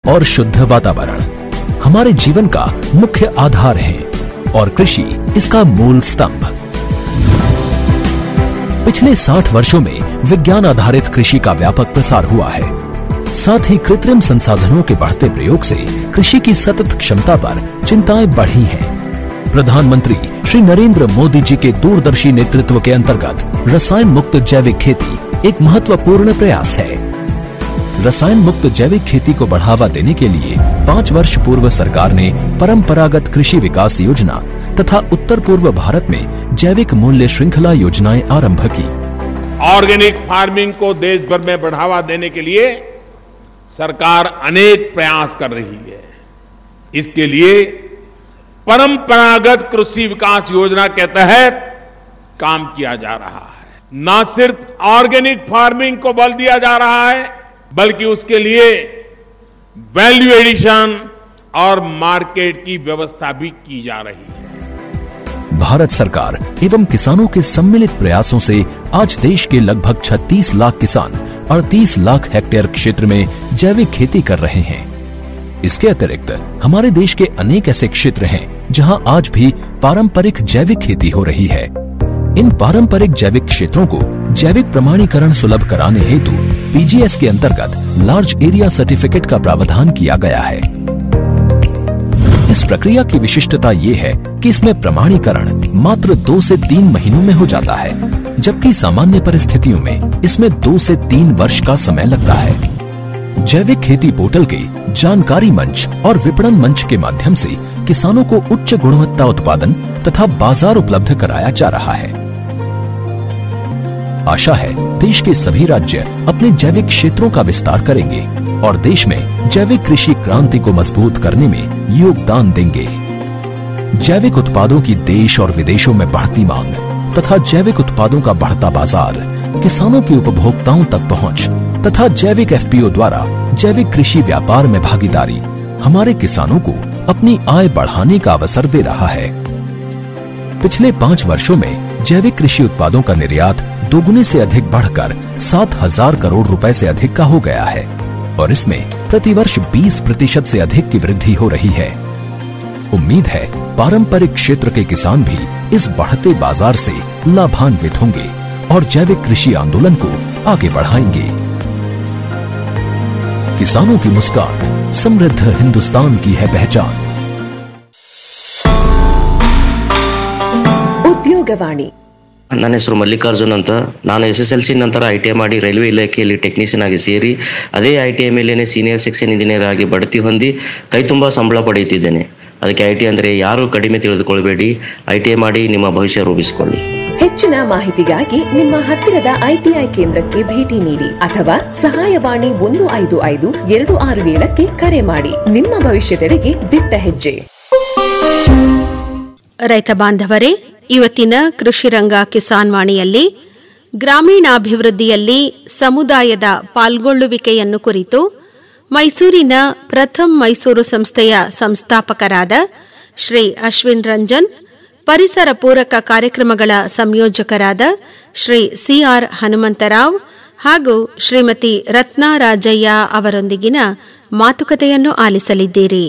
और शुद्ध वातावरण हमारे जीवन का मुख्य आधार है और कृषि इसका मूल स्तंभ पिछले 60 वर्षों में विज्ञान आधारित कृषि का व्यापक प्रसार हुआ है साथ ही कृत्रिम संसाधनों के बढ़ते प्रयोग से कृषि की सतत क्षमता पर चिंताएं बढ़ी हैं। प्रधानमंत्री श्री नरेंद्र मोदी जी के दूरदर्शी नेतृत्व के अंतर्गत रसायन मुक्त जैविक खेती एक महत्वपूर्ण प्रयास है रसायन मुक्त जैविक खेती को बढ़ावा देने के लिए पाँच वर्ष पूर्व सरकार ने परंपरागत कृषि विकास योजना तथा उत्तर पूर्व भारत में जैविक मूल्य श्रृंखला योजनाएं आरंभ की ऑर्गेनिक फार्मिंग को देश भर में बढ़ावा देने के लिए सरकार अनेक प्रयास कर रही है इसके लिए परंपरागत कृषि विकास योजना के तहत काम किया जा रहा है न सिर्फ ऑर्गेनिक फार्मिंग को बल दिया जा रहा है बल्कि उसके लिए वैल्यू एडिशन और मार्केट की व्यवस्था भी की जा रही है भारत सरकार एवं किसानों के सम्मिलित प्रयासों से आज देश के लगभग 36 लाख किसान 38 लाख हेक्टेयर क्षेत्र में जैविक खेती कर रहे हैं इसके अतिरिक्त हमारे देश के अनेक ऐसे क्षेत्र हैं जहां आज भी पारंपरिक जैविक खेती हो रही है इन पारंपरिक जैविक क्षेत्रों को जैविक प्रमाणीकरण सुलभ कराने हेतु पीजीएस के अंतर्गत लार्ज एरिया सर्टिफिकेट का प्रावधान किया गया है इस प्रक्रिया की विशिष्टता ये है कि इसमें प्रमाणीकरण मात्र दो से तीन महीनों में हो जाता है जबकि सामान्य परिस्थितियों में इसमें दो से तीन वर्ष का समय लगता है जैविक खेती पोर्टल के जानकारी मंच और विपणन मंच के माध्यम से किसानों को उच्च गुणवत्ता उत्पादन तथा बाजार उपलब्ध कराया जा रहा है आशा है देश के सभी राज्य अपने जैविक क्षेत्रों का विस्तार करेंगे और देश में जैविक कृषि क्रांति को मजबूत करने में योगदान देंगे जैविक उत्पादों की देश और विदेशों में बढ़ती मांग तथा जैविक उत्पादों का बढ़ता बाजार किसानों की उपभोक्ताओं तक पहुंच तथा जैविक एफपीओ द्वारा जैविक कृषि व्यापार में भागीदारी हमारे किसानों को अपनी आय बढ़ाने का अवसर दे रहा है पिछले पाँच वर्षों में जैविक कृषि उत्पादों का निर्यात दोगुने से अधिक बढ़कर सात हजार करोड़ रुपए से अधिक का हो गया है और इसमें प्रतिवर्ष 20 प्रतिशत से अधिक की वृद्धि हो रही है उम्मीद है पारंपरिक क्षेत्र के किसान भी इस बढ़ते बाजार से लाभान्वित होंगे और जैविक कृषि आंदोलन को आगे बढ़ाएंगे किसानों की मुस्कान समृद्ध हिंदुस्तान की है पहचान ಉದ್ಯೋಗವಾಣಿ ನನ್ನ ಹೆಸರು ಮಲ್ಲಿಕಾರ್ಜುನ್ ಅಂತ ನಾನು ಎಸ್ ಎಸ್ ಎಲ್ ಸಿ ನಂತರ ಐ ಟಿ ಐ ಮಾಡಿ ರೈಲ್ವೆ ಇಲಾಖೆಯಲ್ಲಿ ಟೆಕ್ನಿಷಿಯನ್ ಆಗಿ ಸೇರಿ ಅದೇ ಐ ಟಿ ಐ ಮೇಲೇನೆ ಸೀನಿಯರ್ ಸೆಕ್ಷನ್ ಇಂಜಿನಿಯರ್ ಆಗಿ ಬಡ್ತಿ ಹೊಂದಿ ಕೈ ತುಂಬ ಸಂಬಳ ಪಡೆಯುತ್ತಿದ್ದೇನೆ ಅದಕ್ಕೆ ಐ ಟಿ ಅಂದರೆ ಯಾರು ಕಡಿಮೆ ತಿಳಿದುಕೊಳ್ಬೇಡಿ ಐ ಟಿ ಐ ಮಾಡಿ ನಿಮ್ಮ ಭವಿಷ್ಯ ರೂಪಿಸಿಕೊಳ್ಳಿ ಹೆಚ್ಚಿನ ಮಾಹಿತಿಗಾಗಿ ನಿಮ್ಮ ಹತ್ತಿರದ ಐಟಿಐ ಕೇಂದ್ರಕ್ಕೆ ಭೇಟಿ ನೀಡಿ ಅಥವಾ ಸಹಾಯವಾಣಿ ಒಂದು ಐದು ಐದು ಎರಡು ಆರು ಏಳಕ್ಕೆ ಕರೆ ಮಾಡಿ ನಿಮ್ಮ ಭವಿಷ್ಯದೆಡೆಗೆ ದಿಟ್ಟ ಹೆಜ್ಜೆ ರೈತ ಬಾಂಧವರೇ ಇವತ್ತಿನ ಕೃಷಿ ರಂಗ ಕಿಸಾನ್ ವಾಣಿಯಲ್ಲಿ ಗ್ರಾಮೀಣಾಭಿವೃದ್ಧಿಯಲ್ಲಿ ಸಮುದಾಯದ ಪಾಲ್ಗೊಳ್ಳುವಿಕೆಯನ್ನು ಕುರಿತು ಮೈಸೂರಿನ ಪ್ರಥಮ್ ಮೈಸೂರು ಸಂಸ್ಥೆಯ ಸಂಸ್ಥಾಪಕರಾದ ಶ್ರೀ ಅಶ್ವಿನ್ ರಂಜನ್ ಪರಿಸರ ಪೂರಕ ಕಾರ್ಯಕ್ರಮಗಳ ಸಂಯೋಜಕರಾದ ಶ್ರೀ ಸಿಆರ್ ಹನುಮಂತರಾವ್ ಹಾಗೂ ಶ್ರೀಮತಿ ರತ್ನಾ ರಾಜಯ್ಯ ಅವರೊಂದಿಗಿನ ಮಾತುಕತೆಯನ್ನು ಆಲಿಸಲಿದ್ದೀರಿ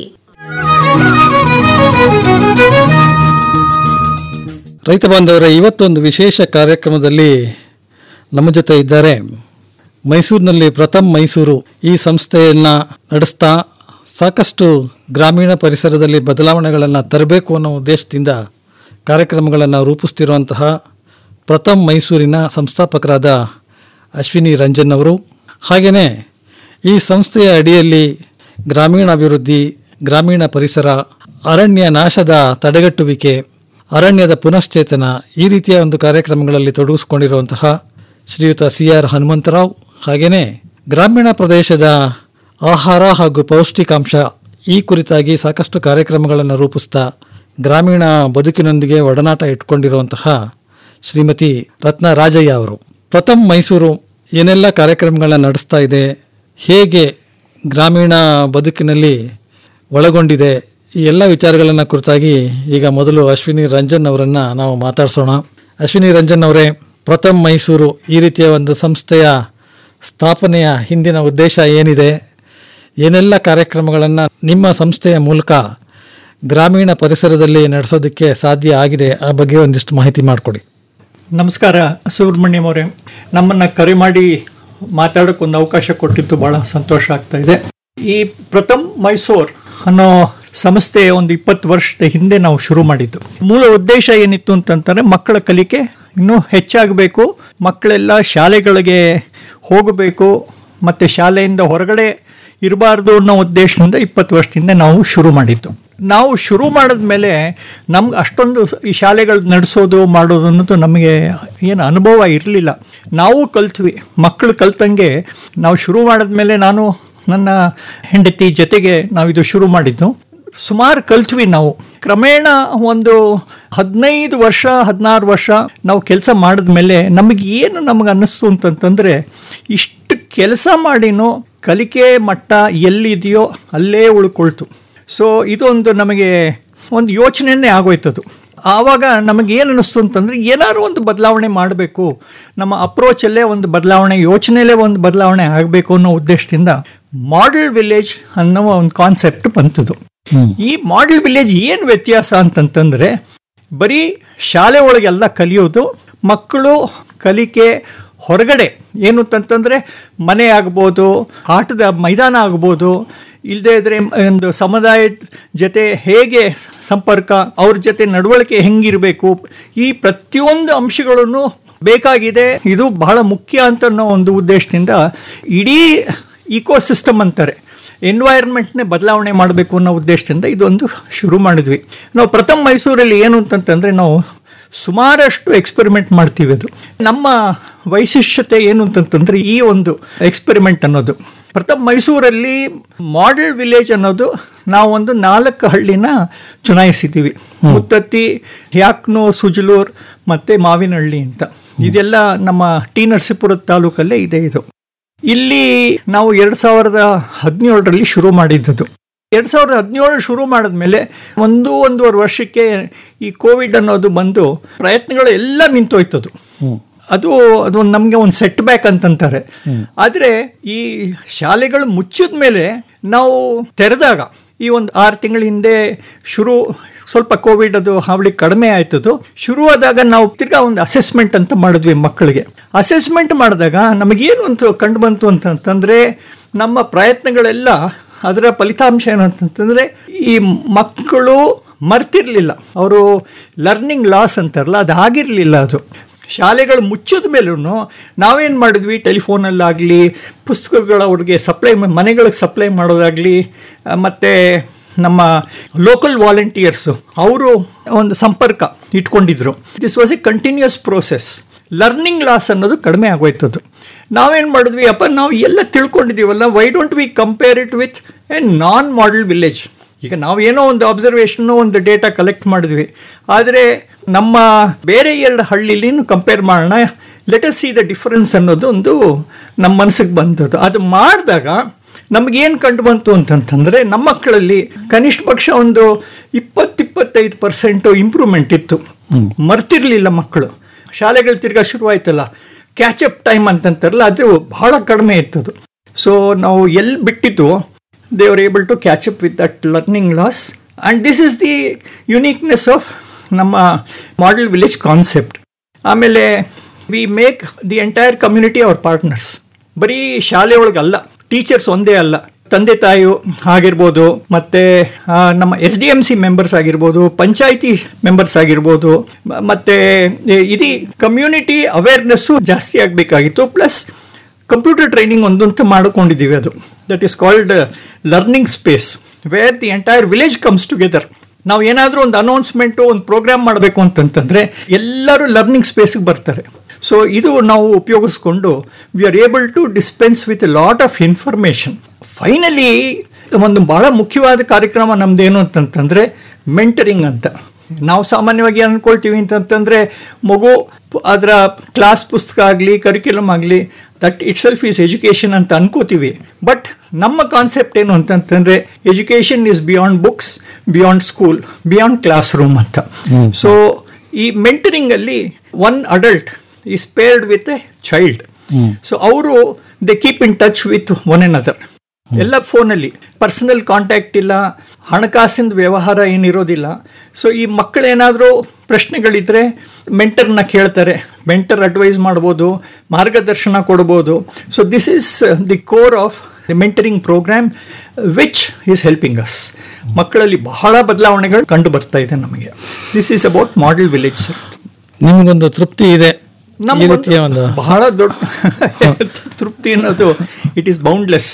ರೈತ ಬಾಂಧವರ ಇವತ್ತೊಂದು ವಿಶೇಷ ಕಾರ್ಯಕ್ರಮದಲ್ಲಿ ನಮ್ಮ ಜೊತೆ ಇದ್ದಾರೆ ಮೈಸೂರಿನಲ್ಲಿ ಪ್ರಥಮ್ ಮೈಸೂರು ಈ ಸಂಸ್ಥೆಯನ್ನು ನಡೆಸ್ತಾ ಸಾಕಷ್ಟು ಗ್ರಾಮೀಣ ಪರಿಸರದಲ್ಲಿ ಬದಲಾವಣೆಗಳನ್ನು ತರಬೇಕು ಅನ್ನೋ ಉದ್ದೇಶದಿಂದ ಕಾರ್ಯಕ್ರಮಗಳನ್ನು ರೂಪಿಸ್ತಿರುವಂತಹ ಪ್ರಥಮ್ ಮೈಸೂರಿನ ಸಂಸ್ಥಾಪಕರಾದ ಅಶ್ವಿನಿ ರಂಜನ್ ಅವರು ಹಾಗೆಯೇ ಈ ಸಂಸ್ಥೆಯ ಅಡಿಯಲ್ಲಿ ಗ್ರಾಮೀಣಾಭಿವೃದ್ಧಿ ಗ್ರಾಮೀಣ ಪರಿಸರ ಅರಣ್ಯ ನಾಶದ ತಡೆಗಟ್ಟುವಿಕೆ ಅರಣ್ಯದ ಪುನಶ್ಚೇತನ ಈ ರೀತಿಯ ಒಂದು ಕಾರ್ಯಕ್ರಮಗಳಲ್ಲಿ ತೊಡಗಿಸಿಕೊಂಡಿರುವಂತಹ ಶ್ರೀಯುತ ಸಿ ಆರ್ ಹನುಮಂತರಾವ್ ಹಾಗೆಯೇ ಗ್ರಾಮೀಣ ಪ್ರದೇಶದ ಆಹಾರ ಹಾಗೂ ಪೌಷ್ಟಿಕಾಂಶ ಈ ಕುರಿತಾಗಿ ಸಾಕಷ್ಟು ಕಾರ್ಯಕ್ರಮಗಳನ್ನು ರೂಪಿಸ್ತಾ ಗ್ರಾಮೀಣ ಬದುಕಿನೊಂದಿಗೆ ಒಡನಾಟ ಇಟ್ಕೊಂಡಿರುವಂತಹ ಶ್ರೀಮತಿ ರತ್ನ ರಾಜಯ್ಯ ಅವರು ಪ್ರಥಮ್ ಮೈಸೂರು ಏನೆಲ್ಲ ಕಾರ್ಯಕ್ರಮಗಳನ್ನ ನಡೆಸ್ತಾ ಇದೆ ಹೇಗೆ ಗ್ರಾಮೀಣ ಬದುಕಿನಲ್ಲಿ ಒಳಗೊಂಡಿದೆ ಈ ಎಲ್ಲ ವಿಚಾರಗಳನ್ನು ಕುರಿತಾಗಿ ಈಗ ಮೊದಲು ಅಶ್ವಿನಿ ರಂಜನ್ ಅವರನ್ನು ನಾವು ಮಾತಾಡ್ಸೋಣ ಅಶ್ವಿನಿ ರಂಜನ್ ಅವರೇ ಪ್ರಥಮ್ ಮೈಸೂರು ಈ ರೀತಿಯ ಒಂದು ಸಂಸ್ಥೆಯ ಸ್ಥಾಪನೆಯ ಹಿಂದಿನ ಉದ್ದೇಶ ಏನಿದೆ ಏನೆಲ್ಲ ಕಾರ್ಯಕ್ರಮಗಳನ್ನು ನಿಮ್ಮ ಸಂಸ್ಥೆಯ ಮೂಲಕ ಗ್ರಾಮೀಣ ಪರಿಸರದಲ್ಲಿ ನಡೆಸೋದಕ್ಕೆ ಸಾಧ್ಯ ಆಗಿದೆ ಆ ಬಗ್ಗೆ ಒಂದಿಷ್ಟು ಮಾಹಿತಿ ಮಾಡಿಕೊಡಿ ನಮಸ್ಕಾರ ಸುಬ್ರಹ್ಮಣ್ಯಂ ಅವರೇ ನಮ್ಮನ್ನ ಕರೆ ಮಾಡಿ ಮಾತಾಡೋಕೆ ಒಂದು ಅವಕಾಶ ಕೊಟ್ಟಿದ್ದು ಬಹಳ ಸಂತೋಷ ಆಗ್ತಾ ಇದೆ ಈ ಪ್ರಥಮ್ ಮೈಸೂರ್ ಅನ್ನೋ ಸಂಸ್ಥೆ ಒಂದು ಇಪ್ಪತ್ತು ವರ್ಷದ ಹಿಂದೆ ನಾವು ಶುರು ಮಾಡಿದ್ದು ಮೂಲ ಉದ್ದೇಶ ಏನಿತ್ತು ಅಂತಂತಾರೆ ಮಕ್ಕಳ ಕಲಿಕೆ ಇನ್ನೂ ಹೆಚ್ಚಾಗಬೇಕು ಮಕ್ಕಳೆಲ್ಲ ಶಾಲೆಗಳಿಗೆ ಹೋಗಬೇಕು ಮತ್ತು ಶಾಲೆಯಿಂದ ಹೊರಗಡೆ ಇರಬಾರ್ದು ಅನ್ನೋ ಉದ್ದೇಶದಿಂದ ಇಪ್ಪತ್ತು ವರ್ಷದಿಂದ ನಾವು ಶುರು ಮಾಡಿದ್ದು ನಾವು ಶುರು ಮಾಡಿದ್ಮೇಲೆ ನಮ್ಗೆ ಅಷ್ಟೊಂದು ಈ ಶಾಲೆಗಳು ನಡೆಸೋದು ಮಾಡೋದು ಅನ್ನೋದು ನಮಗೆ ಏನು ಅನುಭವ ಇರಲಿಲ್ಲ ನಾವು ಕಲ್ತ್ವಿ ಮಕ್ಕಳು ಕಲ್ತಂಗೆ ನಾವು ಶುರು ಮಾಡಿದ್ಮೇಲೆ ನಾನು ನನ್ನ ಹೆಂಡತಿ ಜೊತೆಗೆ ನಾವಿದು ಶುರು ಮಾಡಿದ್ದು ಸುಮಾರು ಕಲ್ತ್ವಿ ನಾವು ಕ್ರಮೇಣ ಒಂದು ಹದಿನೈದು ವರ್ಷ ಹದಿನಾರು ವರ್ಷ ನಾವು ಕೆಲಸ ಮಾಡಿದ್ಮೇಲೆ ನಮಗೆ ಏನು ನಮಗೆ ಅನ್ನಿಸ್ತು ಅಂತಂತಂದರೆ ಇಷ್ಟು ಕೆಲಸ ಮಾಡಿನೂ ಕಲಿಕೆ ಮಟ್ಟ ಎಲ್ಲಿದೆಯೋ ಅಲ್ಲೇ ಉಳ್ಕೊಳ್ತು ಸೊ ಇದೊಂದು ನಮಗೆ ಒಂದು ಯೋಚನೆಯೇ ಆಗೋಯ್ತದು ಆವಾಗ ನಮಗೆ ಏನು ಅನ್ನಿಸ್ತು ಅಂತಂದರೆ ಏನಾದ್ರು ಒಂದು ಬದಲಾವಣೆ ಮಾಡಬೇಕು ನಮ್ಮ ಅಪ್ರೋಚಲ್ಲೇ ಒಂದು ಬದಲಾವಣೆ ಯೋಚನೆಯಲ್ಲೇ ಒಂದು ಬದಲಾವಣೆ ಆಗಬೇಕು ಅನ್ನೋ ಉದ್ದೇಶದಿಂದ ಮಾಡೆಲ್ ವಿಲೇಜ್ ಅನ್ನೋ ಒಂದು ಕಾನ್ಸೆಪ್ಟ್ ಬಂತದು ಈ ಮಾಡೆಲ್ ವಿಲೇಜ್ ಏನು ವ್ಯತ್ಯಾಸ ಅಂತಂತಂದ್ರೆ ಬರೀ ಶಾಲೆ ಒಳಗೆಲ್ಲ ಕಲಿಯೋದು ಮಕ್ಕಳು ಕಲಿಕೆ ಹೊರಗಡೆ ಏನು ಅಂತಂತಂದ್ರೆ ಮನೆ ಆಗ್ಬೋದು ಆಟದ ಮೈದಾನ ಆಗ್ಬೋದು ಇಲ್ಲದೇ ಇದ್ರೆ ಒಂದು ಸಮುದಾಯದ ಜೊತೆ ಹೇಗೆ ಸಂಪರ್ಕ ಅವ್ರ ಜೊತೆ ನಡವಳಿಕೆ ಹೆಂಗಿರಬೇಕು ಈ ಪ್ರತಿಯೊಂದು ಅಂಶಗಳನ್ನು ಬೇಕಾಗಿದೆ ಇದು ಬಹಳ ಮುಖ್ಯ ಅಂತ ಅನ್ನೋ ಒಂದು ಉದ್ದೇಶದಿಂದ ಇಡೀ ಇಕೋ ಸಿಸ್ಟಮ್ ಅಂತಾರೆ ಎನ್ವೈರ್ಮೆಂಟ್ನೇ ಬದಲಾವಣೆ ಮಾಡಬೇಕು ಅನ್ನೋ ಉದ್ದೇಶದಿಂದ ಇದೊಂದು ಶುರು ಮಾಡಿದ್ವಿ ನಾವು ಪ್ರಥಮ ಮೈಸೂರಲ್ಲಿ ಏನು ಅಂತಂತಂದರೆ ನಾವು ಸುಮಾರಷ್ಟು ಎಕ್ಸ್ಪೆರಿಮೆಂಟ್ ಮಾಡ್ತೀವಿ ಅದು ನಮ್ಮ ವೈಶಿಷ್ಟ್ಯತೆ ಏನು ಅಂತಂತಂದ್ರೆ ಈ ಒಂದು ಎಕ್ಸ್ಪೆರಿಮೆಂಟ್ ಅನ್ನೋದು ಪ್ರಥಮ ಮೈಸೂರಲ್ಲಿ ಮಾಡೆಲ್ ವಿಲೇಜ್ ಅನ್ನೋದು ನಾವು ಒಂದು ನಾಲ್ಕು ಹಳ್ಳಿನ ಚುನಾಯಿಸಿದ್ದೀವಿ ಮುತ್ತತ್ತಿ ಯಾಕ್ನೋ ಸುಜಲೂರ್ ಮತ್ತೆ ಮಾವಿನಹಳ್ಳಿ ಅಂತ ಇದೆಲ್ಲ ನಮ್ಮ ಟಿ ನರಸೀಪುರದ ತಾಲೂಕಲ್ಲೇ ಇದೆ ಇದು ಇಲ್ಲಿ ನಾವು ಎರಡು ಸಾವಿರದ ಹದಿನೇಳರಲ್ಲಿ ಶುರು ಮಾಡಿದ್ದದು ಎರಡು ಸಾವಿರದ ಹದಿನೇಳು ಶುರು ಮಾಡಿದ್ಮೇಲೆ ಒಂದು ಒಂದೂವರೆ ವರ್ಷಕ್ಕೆ ಈ ಕೋವಿಡ್ ಅನ್ನೋದು ಬಂದು ಪ್ರಯತ್ನಗಳು ಎಲ್ಲ ನಿಂತೋಯ್ತದು ಅದು ಅದು ನಮಗೆ ಒಂದು ಸೆಟ್ ಬ್ಯಾಕ್ ಅಂತಂತಾರೆ ಆದರೆ ಈ ಶಾಲೆಗಳು ಮುಚ್ಚಿದ ಮೇಲೆ ನಾವು ತೆರೆದಾಗ ಈ ಒಂದು ಆರು ತಿಂಗಳ ಹಿಂದೆ ಶುರು ಸ್ವಲ್ಪ ಕೋವಿಡ್ ಅದು ಹಾವಳಿ ಕಡಿಮೆ ಆಯ್ತದು ಶುರುವಾದಾಗ ನಾವು ತಿರ್ಗಾ ಒಂದು ಅಸೆಸ್ಮೆಂಟ್ ಅಂತ ಮಾಡಿದ್ವಿ ಮಕ್ಕಳಿಗೆ ಅಸೆಸ್ಮೆಂಟ್ ಮಾಡಿದಾಗ ನಮಗೇನು ಅಂತ ಕಂಡು ಬಂತು ಅಂತಂತಂದ್ರೆ ನಮ್ಮ ಪ್ರಯತ್ನಗಳೆಲ್ಲ ಅದರ ಫಲಿತಾಂಶ ಏನು ಅಂತಂತಂದ್ರೆ ಈ ಮಕ್ಕಳು ಮರ್ತಿರ್ಲಿಲ್ಲ ಅವರು ಲರ್ನಿಂಗ್ ಲಾಸ್ ಅಂತಾರಲ್ಲ ಅದು ಆಗಿರಲಿಲ್ಲ ಅದು ಶಾಲೆಗಳು ಮುಚ್ಚಿದ ಮೇಲೂ ನಾವೇನು ಮಾಡಿದ್ವಿ ಟೆಲಿಫೋನಲ್ಲಾಗಲಿ ಪುಸ್ತಕಗಳು ಅವ್ರಿಗೆ ಸಪ್ಲೈ ಮನೆಗಳಿಗೆ ಸಪ್ಲೈ ಮಾಡೋದಾಗಲಿ ಮತ್ತು ನಮ್ಮ ಲೋಕಲ್ ವಾಲಂಟಿಯರ್ಸು ಅವರು ಒಂದು ಸಂಪರ್ಕ ಇಟ್ಕೊಂಡಿದ್ರು this was a continuous process learning loss ಅನ್ನೋದು ಕಡಿಮೆ ಆಗೋಯ್ತದು ನಾವೇನು ಮಾಡಿದ್ವಿ ಅಪ್ಪ ನಾವು ಎಲ್ಲ ತಿಳ್ಕೊಂಡಿದ್ದೀವಲ್ಲ why don't we compare it with a non model village ಈಗ ನಾವು ಏನೋ ಒಂದು ಅಬ್ಸರ್ವೇಷನ್ನು ಒಂದು ಡೇಟಾ ಕಲೆಕ್ಟ್ ಮಾಡಿದ್ವಿ ಆದರೆ ನಮ್ಮ ಬೇರೆ ಎರಡು ಹಳ್ಳಿಲಿನೂ ಕಂಪೇರ್ ಮಾಡೋಣ ಲೆಟಸ್ ಸಿ ದ ಡಿಫರೆನ್ಸ್ ಅನ್ನೋದು ಒಂದು ನಮ್ಮ ಮನಸ್ಸಿಗೆ ಬಂದದ್ದು ಅದು ಮಾಡಿದಾಗ ನಮಗೇನು ಕಂಡು ಬಂತು ಅಂತಂತಂದರೆ ನಮ್ಮ ಮಕ್ಕಳಲ್ಲಿ ಕನಿಷ್ಠ ಪಕ್ಷ ಒಂದು ಇಪ್ಪತ್ತಿಪ್ಪತ್ತೈದು ಪರ್ಸೆಂಟು ಇಂಪ್ರೂವ್ಮೆಂಟ್ ಇತ್ತು ಮರ್ತಿರ್ಲಿಲ್ಲ ಮಕ್ಕಳು ಶಾಲೆಗಳು ತಿರ್ಗಾ ಶುರುವಾಯ್ತಲ್ಲ ಕ್ಯಾಚಪ್ ಟೈಮ್ ಅಂತಂತಾರಲ್ಲ ಅದು ಬಹಳ ಕಡಿಮೆ ಇತ್ತದು ಸೊ ನಾವು ಎಲ್ಲಿ ಬಿಟ್ಟಿದ್ದು they are able to catch up with that learning loss and this is the uniqueness of ನಮ್ಮ ಮಾಡೆಲ್ ವಿಲೇಜ್ ಕಾನ್ಸೆಪ್ಟ್ ಆಮೇಲೆ we make the entire community our partners ಬರೀ ಶಾಲೆ ಒಳಗಲ್ಲ ಟೀಚರ್ಸ್ ಒಂದೇ ಅಲ್ಲ ತಂದೆ ತಾಯಿ ಆಗಿರ್ಬೋದು ಮತ್ತೆ ಆ, ನಮ್ಮ S D M C members ಆಗಿರ್ಬೋದು ಪಂಚಾಯಿತಿ ಮೆಂಬರ್ಸ್ ಆಗಿರ್ಬೋದು ಮ- ಮತ್ತೆ ಇಡೀ ಕಮ್ಯುನಿಟಿ ಅವೇರ್ನೆಸ್ಸು ಜಾಸ್ತಿ ಆಗಬೇಕಾಗಿತ್ತು ಪ್ಲಸ್ ಕಂಪ್ಯೂಟರ್ ಟ್ರೈನಿಂಗ್ ಒಂದಂತ ಮಾಡಿಕೊಂಡಿದ್ದೀವಿ ಅದು that is called learning space where the entire village comes together ನಾವು ಏನಾದರೂ ಒಂದು ಅನೌನ್ಸ್ಮೆಂಟು ಒಂದು ಪ್ರೋಗ್ರಾಮ್ ಮಾಡಬೇಕು ಅಂತಂತಂದ್ರೆ ಎಲ್ಲರೂ ಲರ್ನಿಂಗ್ ಸ್ಪೇಸ್ಗೆ ಬರ್ತಾರೆ ಸೊ ಇದು ನಾವು ಉಪಯೋಗಿಸ್ಕೊಂಡು we are able to dispense with lot of information finally ಒಂದು ಬಹಳ ಮುಖ್ಯವಾದ ಕಾರ್ಯಕ್ರಮ ನಮ್ದೇನು ಅಂತಂತಂದ್ರೆ ಮೆಂಟರಿಂಗ್ ಅಂತ ನಾವು ಸಾಮಾನ್ಯವಾಗಿ ಅನ್ಕೊಳ್ತೀವಿ ಅಂತಂತಂದ್ರೆ ಮಗು ಅದರ ಕ್ಲಾಸ್ ಪುಸ್ತಕ ಆಗಲಿ ಕರಿಕ್ಯುಲಮ್ ಆಗಲಿ that itself is education ಅಂತ ಅನ್ಕೋತೀವಿ ಬಟ್ ನಮ್ಮ ಕಾನ್ಸೆಪ್ಟ್ ಏನು ಅಂತಂತಂದ್ರೆ education is beyond books beyond school beyond classroom ಅಂತ ಸೊ ಈ ಮೆಂಟರಿಂಗ್ ಅಲ್ಲಿ one adult is paired with a child so ಅವರು they keep in touch with one another ಎಲ್ಲ ಫೋನಲ್ಲಿ ಪರ್ಸನಲ್ ಕಾಂಟ್ಯಾಕ್ಟ್ ಇಲ್ಲ ಹಣಕಾಸಿನ ವ್ಯವಹಾರ ಏನಿರೋದಿಲ್ಲ ಸೊ ಈ ಮಕ್ಕಳೇನಾದರೂ ಪ್ರಶ್ನೆಗಳಿದ್ರೆ ಮೆಂಟರ್ನ ಕೇಳ್ತಾರೆ ಮೆಂಟರ್ ಅಡ್ವೈಸ್ ಮಾಡ್ಬೋದು ಮಾರ್ಗದರ್ಶನ ಕೊಡ್ಬೋದು so this is the core of the mentoring program which is helping us ಮಕ್ಕಳಲ್ಲಿ ಬಹಳ ಬದಲಾವಣೆಗಳು ಕಂಡು ಬರ್ತಾ ಇದೆ ನಮಗೆ this is about model village sir ನಿಮಗೊಂದು ತೃಪ್ತಿ ಇದೆ ಈ ನಮ್ಗೊಂದು ರೀತಿಯ ಒಂದು ಬಹಳ ದೊಡ್ಡ ತೃಪ್ತಿ ಅನ್ನೋದು ಇಟ್ ಈಸ್ ಬೌಂಡ್ಲೆಸ್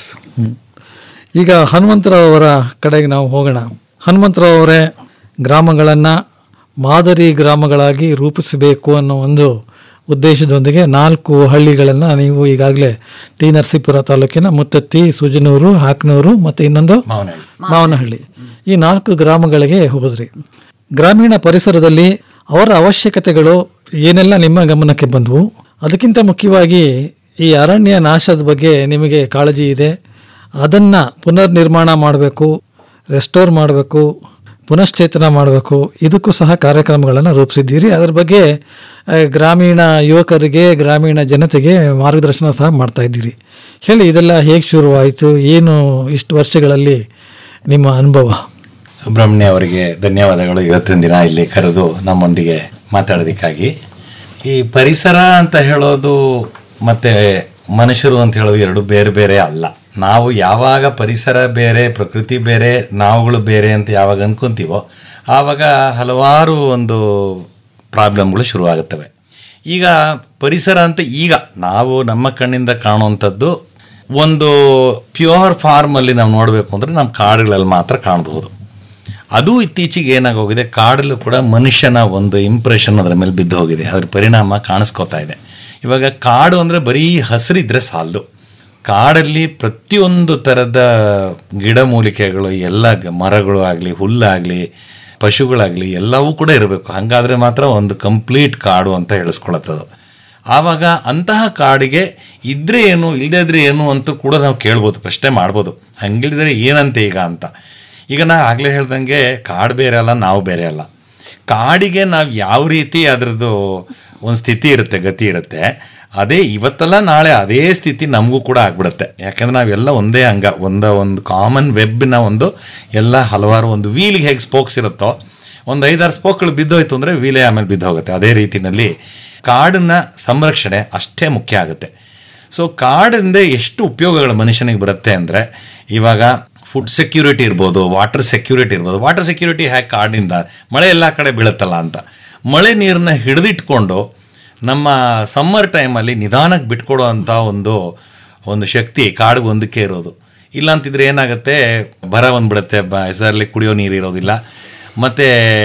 ಈಗ ಹನುಮಂತರಾವ್ ಅವರ ಕಡೆಗೆ ನಾವು ಹೋಗೋಣ ಹನುಮಂತರಾವ್ ಅವರೇ ಗ್ರಾಮಗಳನ್ನು ಮಾದರಿ ಗ್ರಾಮಗಳಾಗಿ ರೂಪಿಸಬೇಕು ಅನ್ನೋ ಒಂದು ಉದ್ದೇಶದೊಂದಿಗೆ ನಾಲ್ಕು ಹಳ್ಳಿಗಳನ್ನು ನೀವು ಈಗಾಗಲೇ ಟಿ ನರಸೀಪುರ ತಾಲೂಕಿನ ಮುತ್ತತ್ತಿ ಸುಜನೂರು ಹಾಕ್ನೂರು ಮತ್ತು ಇನ್ನೊಂದು ಮಾವನಹಳ್ಳಿ ಈ ನಾಲ್ಕು ಗ್ರಾಮಗಳಿಗೆ ಹೋದ್ರಿ ಗ್ರಾಮೀಣ ಪರಿಸರದಲ್ಲಿ ಅವರ ಅವಶ್ಯಕತೆಗಳು ಏನೆಲ್ಲ ನಿಮ್ಮ ಗಮನಕ್ಕೆ ಬಂದವು ಅದಕ್ಕಿಂತ ಮುಖ್ಯವಾಗಿ ಈ ಅರಣ್ಯ ನಾಶದ ಬಗ್ಗೆ ನಿಮಗೆ ಕಾಳಜಿ ಇದೆ ಅದನ್ನು ಪುನರ್ ನಿರ್ಮಾಣ ಮಾಡಬೇಕು ರೆಸ್ಟೋರ್ ಮಾಡಬೇಕು ಪುನಶ್ಚೇತನ ಮಾಡಬೇಕು ಇದಕ್ಕೂ ಸಹ ಕಾರ್ಯಕ್ರಮಗಳನ್ನು ರೂಪಿಸಿದ್ದೀರಿ ಅದರ ಬಗ್ಗೆ ಆ, ಗ್ರಾಮೀಣ ಯುವಕರಿಗೆ ಗ್ರಾಮೀಣ ಜನತೆಗೆ ಮಾರ್ಗದರ್ಶನ ಸಹ ಮಾಡ್ತಾ ಇದ್ದೀರಿ ಹೇಳಿ ಇದೆಲ್ಲ ಹೇಗೆ ಶುರುವಾಯಿತು ಏನು ಇಷ್ಟು ವರ್ಷಗಳಲ್ಲಿ ನಿಮ್ಮ ಅನುಭವ ಸುಬ್ರಹ್ಮಣ್ಯ ಅವರಿಗೆ ಧನ್ಯವಾದಗಳು ಇವತ್ತಿನ ದಿನ ಇಲ್ಲಿ ಕರೆದು ನಮ್ಮೊಂದಿಗೆ ಮಾತಾಡೋದಕ್ಕಾಗಿ ಈ ಪರಿಸರ ಅಂತ ಹೇಳೋದು ಮತ್ತೆ ಮನುಷ್ಯರು ಅಂತ ಹೇಳೋದು ಎರಡು ಬೇರೆ ಬೇರೆ ಅಲ್ಲ ನಾವು ಯಾವಾಗ ಪರಿಸರ ಬೇರೆ ಪ್ರಕೃತಿ ಬೇರೆ ನಾವುಗಳು ಬೇರೆ ಅಂತ ಯಾವಾಗ ಅನ್ಕೊಂತೀವೋ ಆವಾಗ ಹಲವಾರು ಒಂದು ಪ್ರಾಬ್ಲಮ್ಗಳು ಶುರುವಾಗುತ್ತವೆ ಈಗ ಪರಿಸರ ಅಂತ ಈಗ ನಾವು ನಮ್ಮ ಕಣ್ಣಿಂದ ಕಾಣುವಂಥದ್ದು ಒಂದು ಪ್ಯೂರ್ ಫಾರ್ಮಲ್ಲಿ ನಾವು ನೋಡಬೇಕು ಅಂದರೆ ನಮ್ಮ ಕಾಡುಗಳಲ್ಲಿ ಮಾತ್ರ ಕಾಣಬಹುದು ಅದು ಇತ್ತೀಚೆಗೆ ಏನಾಗೋಗಿದೆ ಕಾಡಲ್ಲೂ ಕೂಡ ಮನುಷ್ಯನ ಒಂದು ಇಂಪ್ರೆಷನ್ ಅದರ ಮೇಲೆ ಬಿದ್ದು ಹೋಗಿದೆ ಅದರ ಪರಿಣಾಮ ಕಾಣಿಸ್ಕೋತಾ ಇದೆ ಇವಾಗ ಕಾಡು ಅಂದರೆ ಬರೀ ಹಸಿರಿದ್ರೆ ಸಾಲದು ಕಾಡಲ್ಲಿ ಪ್ರತಿಯೊಂದು ಥರದ ಗಿಡಮೂಲಿಕೆಗಳು ಎಲ್ಲ ಗ- ಮರಗಳು ಆಗಲಿ ಹುಲ್ಲಾಗಲಿ ಪಶುಗಳಾಗಲಿ ಎಲ್ಲವೂ ಕೂಡ ಇರಬೇಕು ಹಾಗಾದರೆ ಮಾತ್ರ ಒಂದು ಕಂಪ್ಲೀಟ್ ಕಾಡು ಅಂತ ಹೇಳಿಸ್ಕೊಳತ್ತದು ಆವಾಗ ಅಂತಹ ಕಾಡಿಗೆ ಇದ್ರೆ ಏನು ಇಲ್ಲದೇ ಇದ್ರೆ ಏನು ಅಂತ ಕೂಡ ನಾವು ಕೇಳ್ಬೋದು ಪ್ರಶ್ನೆ ಮಾಡ್ಬೋದು ಹಂಗಿಲ್ದ್ರೆ ಏನಂತೆ ಈಗ ಅಂತ ಈಗ ನಾ ಆಗಲೇ ಹೇಳ್ದಂಗೆ ಕಾಡು ಬೇರೆ ಅಲ್ಲ ನಾವು ಬೇರೆ ಅಲ್ಲ ಕಾಡಿಗೆ ನಾವು ಯಾವ ರೀತಿ ಅದರದ್ದು ಒಂದು ಸ್ಥಿತಿ ಇರುತ್ತೆ ಗತಿ ಇರುತ್ತೆ ಅದೇ ಇವತ್ತಲ್ಲ ನಾಳೆ ಅದೇ ಸ್ಥಿತಿ ನಮಗೂ ಕೂಡ ಆಗ್ಬಿಡುತ್ತೆ ಯಾಕಂದ್ರೆ ನಾವೆಲ್ಲ ಒಂದೇ ಅಂಗ ಒಂದ ಒಂದು ಕಾಮನ್ ವೆಬ್ನ ಒಂದು ಎಲ್ಲ ಹಲವಾರು ಒಂದು ವೀಲ್ಗೆ ಹೇಗೆ ಸ್ಪೋಕ್ಸ್ ಇರುತ್ತೋ ಒಂದು ಐದಾರು ಸ್ಪೋಕ್ಗಳು ಬಿದ್ದೋಯ್ತು ಅಂದರೆ ವೀಲೇ ಆಮೇಲೆ ಬಿದ್ದು ಹೋಗುತ್ತೆ ಅದೇ ರೀತಿನಲ್ಲಿ ಕಾಡನ್ನ ಸಂರಕ್ಷಣೆ ಅಷ್ಟೇ ಮುಖ್ಯ ಆಗುತ್ತೆ ಸೊ ಕಾಡಿಂದ ಎಷ್ಟು ಉಪಯೋಗಗಳು ಮನುಷ್ಯನಿಗೆ ಬರುತ್ತೆ ಅಂದರೆ ಇವಾಗ ಫುಡ್ ಸೆಕ್ಯೂರಿಟಿ ಇರ್ಬೋದು ವಾಟರ್ ಸೆಕ್ಯೂರಿಟಿ ಇರ್ಬೋದು ವಾಟರ್ ಸೆಕ್ಯೂರಿಟಿ ಹ್ಯಾಕ್ ಕಾಡಿನಿಂದ ಮಳೆ ಎಲ್ಲ ಕಡೆ ಬೀಳುತ್ತಲ್ಲ ಅಂತ ಮಳೆ ನೀರನ್ನ ಹಿಡಿದಿಟ್ಕೊಂಡು ನಮ್ಮ ಸಮ್ಮರ್ ಟೈಮಲ್ಲಿ ನಿಧಾನಕ್ಕೆ ಬಿಟ್ಕೊಡೋ ಅಂಥ ಒಂದು ಒಂದು ಶಕ್ತಿ ಕಾಡಿಗೆ ಒಂದಕ್ಕೆ ಇರೋದು ಇಲ್ಲ ಅಂತಿದ್ರೆ ಏನಾಗುತ್ತೆ ಬರ ಬಂದ್ಬಿಡುತ್ತೆ ಬ ಹೆಸರಲ್ಲಿ ಕುಡಿಯೋ ನೀರು ಇರೋದಿಲ್ಲ ಮತ್ತು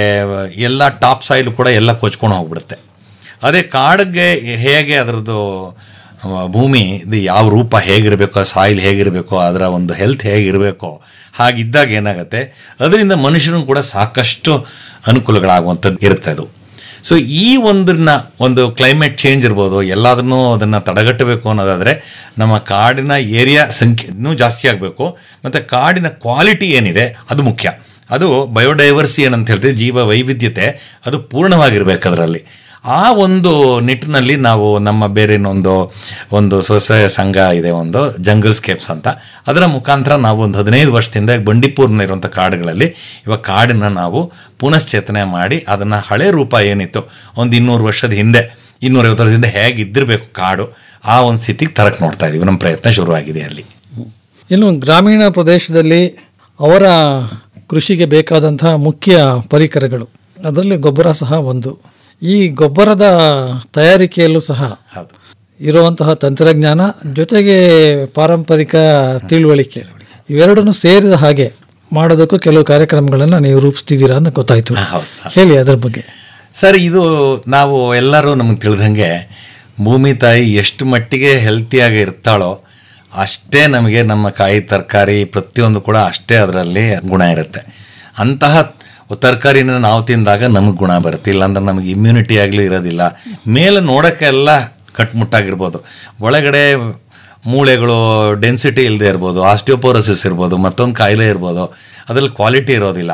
ಎಲ್ಲ ಟಾಪ್ ಸಾಯಿಲ್ ಕೂಡ ಎಲ್ಲ ಕೊಚ್ಕೊಂಡು ಹೋಗ್ಬಿಡುತ್ತೆ ಅದೇ ಕಾಡಿಗೆ ಹೇಗೆ ಅದರದ್ದು ಅಹ್, ಭೂಮಿ ಇದು ಯಾವ ರೂಪ ಹೇಗಿರಬೇಕು ಸಾಯಿಲ್ ಹೇಗಿರಬೇಕು ಅದರ ಒಂದು ಹೆಲ್ತ್ ಹೇಗಿರಬೇಕು ಹಾಗಿದ್ದಾಗ ಏನಾಗುತ್ತೆ ಅದರಿಂದ ಮನುಷ್ಯನಿಗೂ ಕೂಡ ಸಾಕಷ್ಟು ಅನುಕೂಲಗಳಾಗುವಂಥದ್ದು ಇರುತ್ತೆ ಅದು ಸೊ ಈ ಒಂದನ್ನ ಒಂದು ಕ್ಲೈಮೇಟ್ ಚೇಂಜ್ ಇರ್ಬೋದು ಎಲ್ಲದನ್ನೂ ಅದನ್ನು ತಡೆಗಟ್ಟಬೇಕು ಅನ್ನೋದಾದರೆ ನಮ್ಮ ಕಾಡಿನ ಏರಿಯಾ ಸಂಖ್ಯೆ ಇನ್ನೂ ಜಾಸ್ತಿ ಆಗಬೇಕು ಮತ್ತು ಕಾಡಿನ ಕ್ವಾಲಿಟಿ ಏನಿದೆ ಅದು ಮುಖ್ಯ ಅದು ಬಯೋಡೈವರ್ಸಿ ಏನಂತ ಹೇಳ್ತೀವಿ ಜೀವ ವೈವಿಧ್ಯತೆ ಅದು ಪೂರ್ಣವಾಗಿರ್ಬೇಕು ಅದರಲ್ಲಿ ಆ ಒಂದು ನಿಟ್ಟಿನಲ್ಲಿ ನಾವು ನಮ್ಮ ಬೇರೆ ಇನ್ನೊಂದು ಒಂದು ಸ್ವಸಹಾಯ ಸಂಘ ಇದೆ ಒಂದು ಜಂಗಲ್ ಸ್ಕೇಪ್ಸ್ ಅಂತ ಅದರ ಮುಖಾಂತರ ನಾವು ಒಂದು ಹದಿನೈದು ವರ್ಷದಿಂದ ಬಂಡೀಪುರ್ನ ಇರುವಂಥ ಕಾಡುಗಳಲ್ಲಿ ಇವಾಗ ಕಾಡನ್ನು ನಾವು ಪುನಶ್ಚೇತನೆ ಮಾಡಿ ಅದನ್ನು ಹಳೆ ರೂಪ ಏನಿತ್ತು ಒಂದು ಇನ್ನೂರು ವರ್ಷದ ಹಿಂದೆ ಇನ್ನೂರೈವತ್ತು ವರ್ಷದಿಂದ ಹೇಗೆ ಇದ್ದಿರಬೇಕು ಕಾಡು ಆ ಒಂದು ಸ್ಥಿತಿಗೆ ತರಕ್ಕೆ ನೋಡ್ತಾ ಇದ್ದೀವಿ ನಮ್ಮ ಪ್ರಯತ್ನ ಶುರುವಾಗಿದೆ ಅಲ್ಲಿ ಇನ್ನು ಗ್ರಾಮೀಣ ಪ್ರದೇಶದಲ್ಲಿ ಅವರ ಕೃಷಿಗೆ ಬೇಕಾದಂತಹ ಮುಖ್ಯ ಪರಿಕರಗಳು ಅದರಲ್ಲಿ ಗೊಬ್ಬರ ಸಹ ಒಂದು ಈ ಗೊಬ್ಬರದ ತಯಾರಿಕೆಯಲ್ಲೂ ಸಹ ಹೌದು ಇರುವಂತಹ ತಂತ್ರಜ್ಞಾನ ಜೊತೆಗೆ ಪಾರಂಪರಿಕ ತಿಳುವಳಿಕೆ ಇವೆರಡನ್ನು ಸೇರಿದ ಹಾಗೆ ಮಾಡೋದಕ್ಕೂ ಕೆಲವು ಕಾರ್ಯಕ್ರಮಗಳನ್ನು ನೀವು ರೂಪಿಸ್ತಿದ್ದೀರಾ ಅಂತ ಗೊತ್ತಾಯ್ತು ಹೌದು. ಹೇಳಿ ಅದರ ಬಗ್ಗೆ ಸರ್ ಇದು ನಾವು ಎಲ್ಲರೂ ನಮಗೆ ತಿಳಿದಂಗೆ ಭೂಮಿ ತಾಯಿ ಎಷ್ಟು ಮಟ್ಟಿಗೆ ಹೆಲ್ತಿಯಾಗಿ ಇರ್ತಾಳೋ ಅಷ್ಟೇ ನಮಗೆ ನಮ್ಮ ಕಾಯಿ ತರಕಾರಿ ಪ್ರತಿಯೊಂದು ಕೂಡ ಅಷ್ಟೇ ಅದರಲ್ಲಿ ಗುಣ ಇರುತ್ತೆ ಅಂತಹ ತರಕಾರಿನ ನಾವು ತಿಂದಾಗ ನಮಗೆ ಗುಣ ಬರುತ್ತೆ ಇಲ್ಲಾಂದ್ರೆ ನಮಗೆ ಇಮ್ಯುನಿಟಿ ಆಗಲಿ ಇರೋದಿಲ್ಲ ಮೇಲೆ ನೋಡೋಕ್ಕೆಲ್ಲ ಕಟ್ಮುಟ್ಟಾಗಿರ್ಬೋದು ಒಳಗಡೆ ಮೂಳೆಗಳು ಡೆನ್ಸಿಟಿ ಇಲ್ಲದೆ ಇರ್ಬೋದು ಆಸ್ಟಿಯೋಪೋರೋಸಿಸ್ ಇರ್ಬೋದು ಮತ್ತೊಂದು ಕಾಯಿಲೆ ಇರ್ಬೋದು ಅದ್ರಲ್ಲಿ ಕ್ವಾಲಿಟಿ ಇರೋದಿಲ್ಲ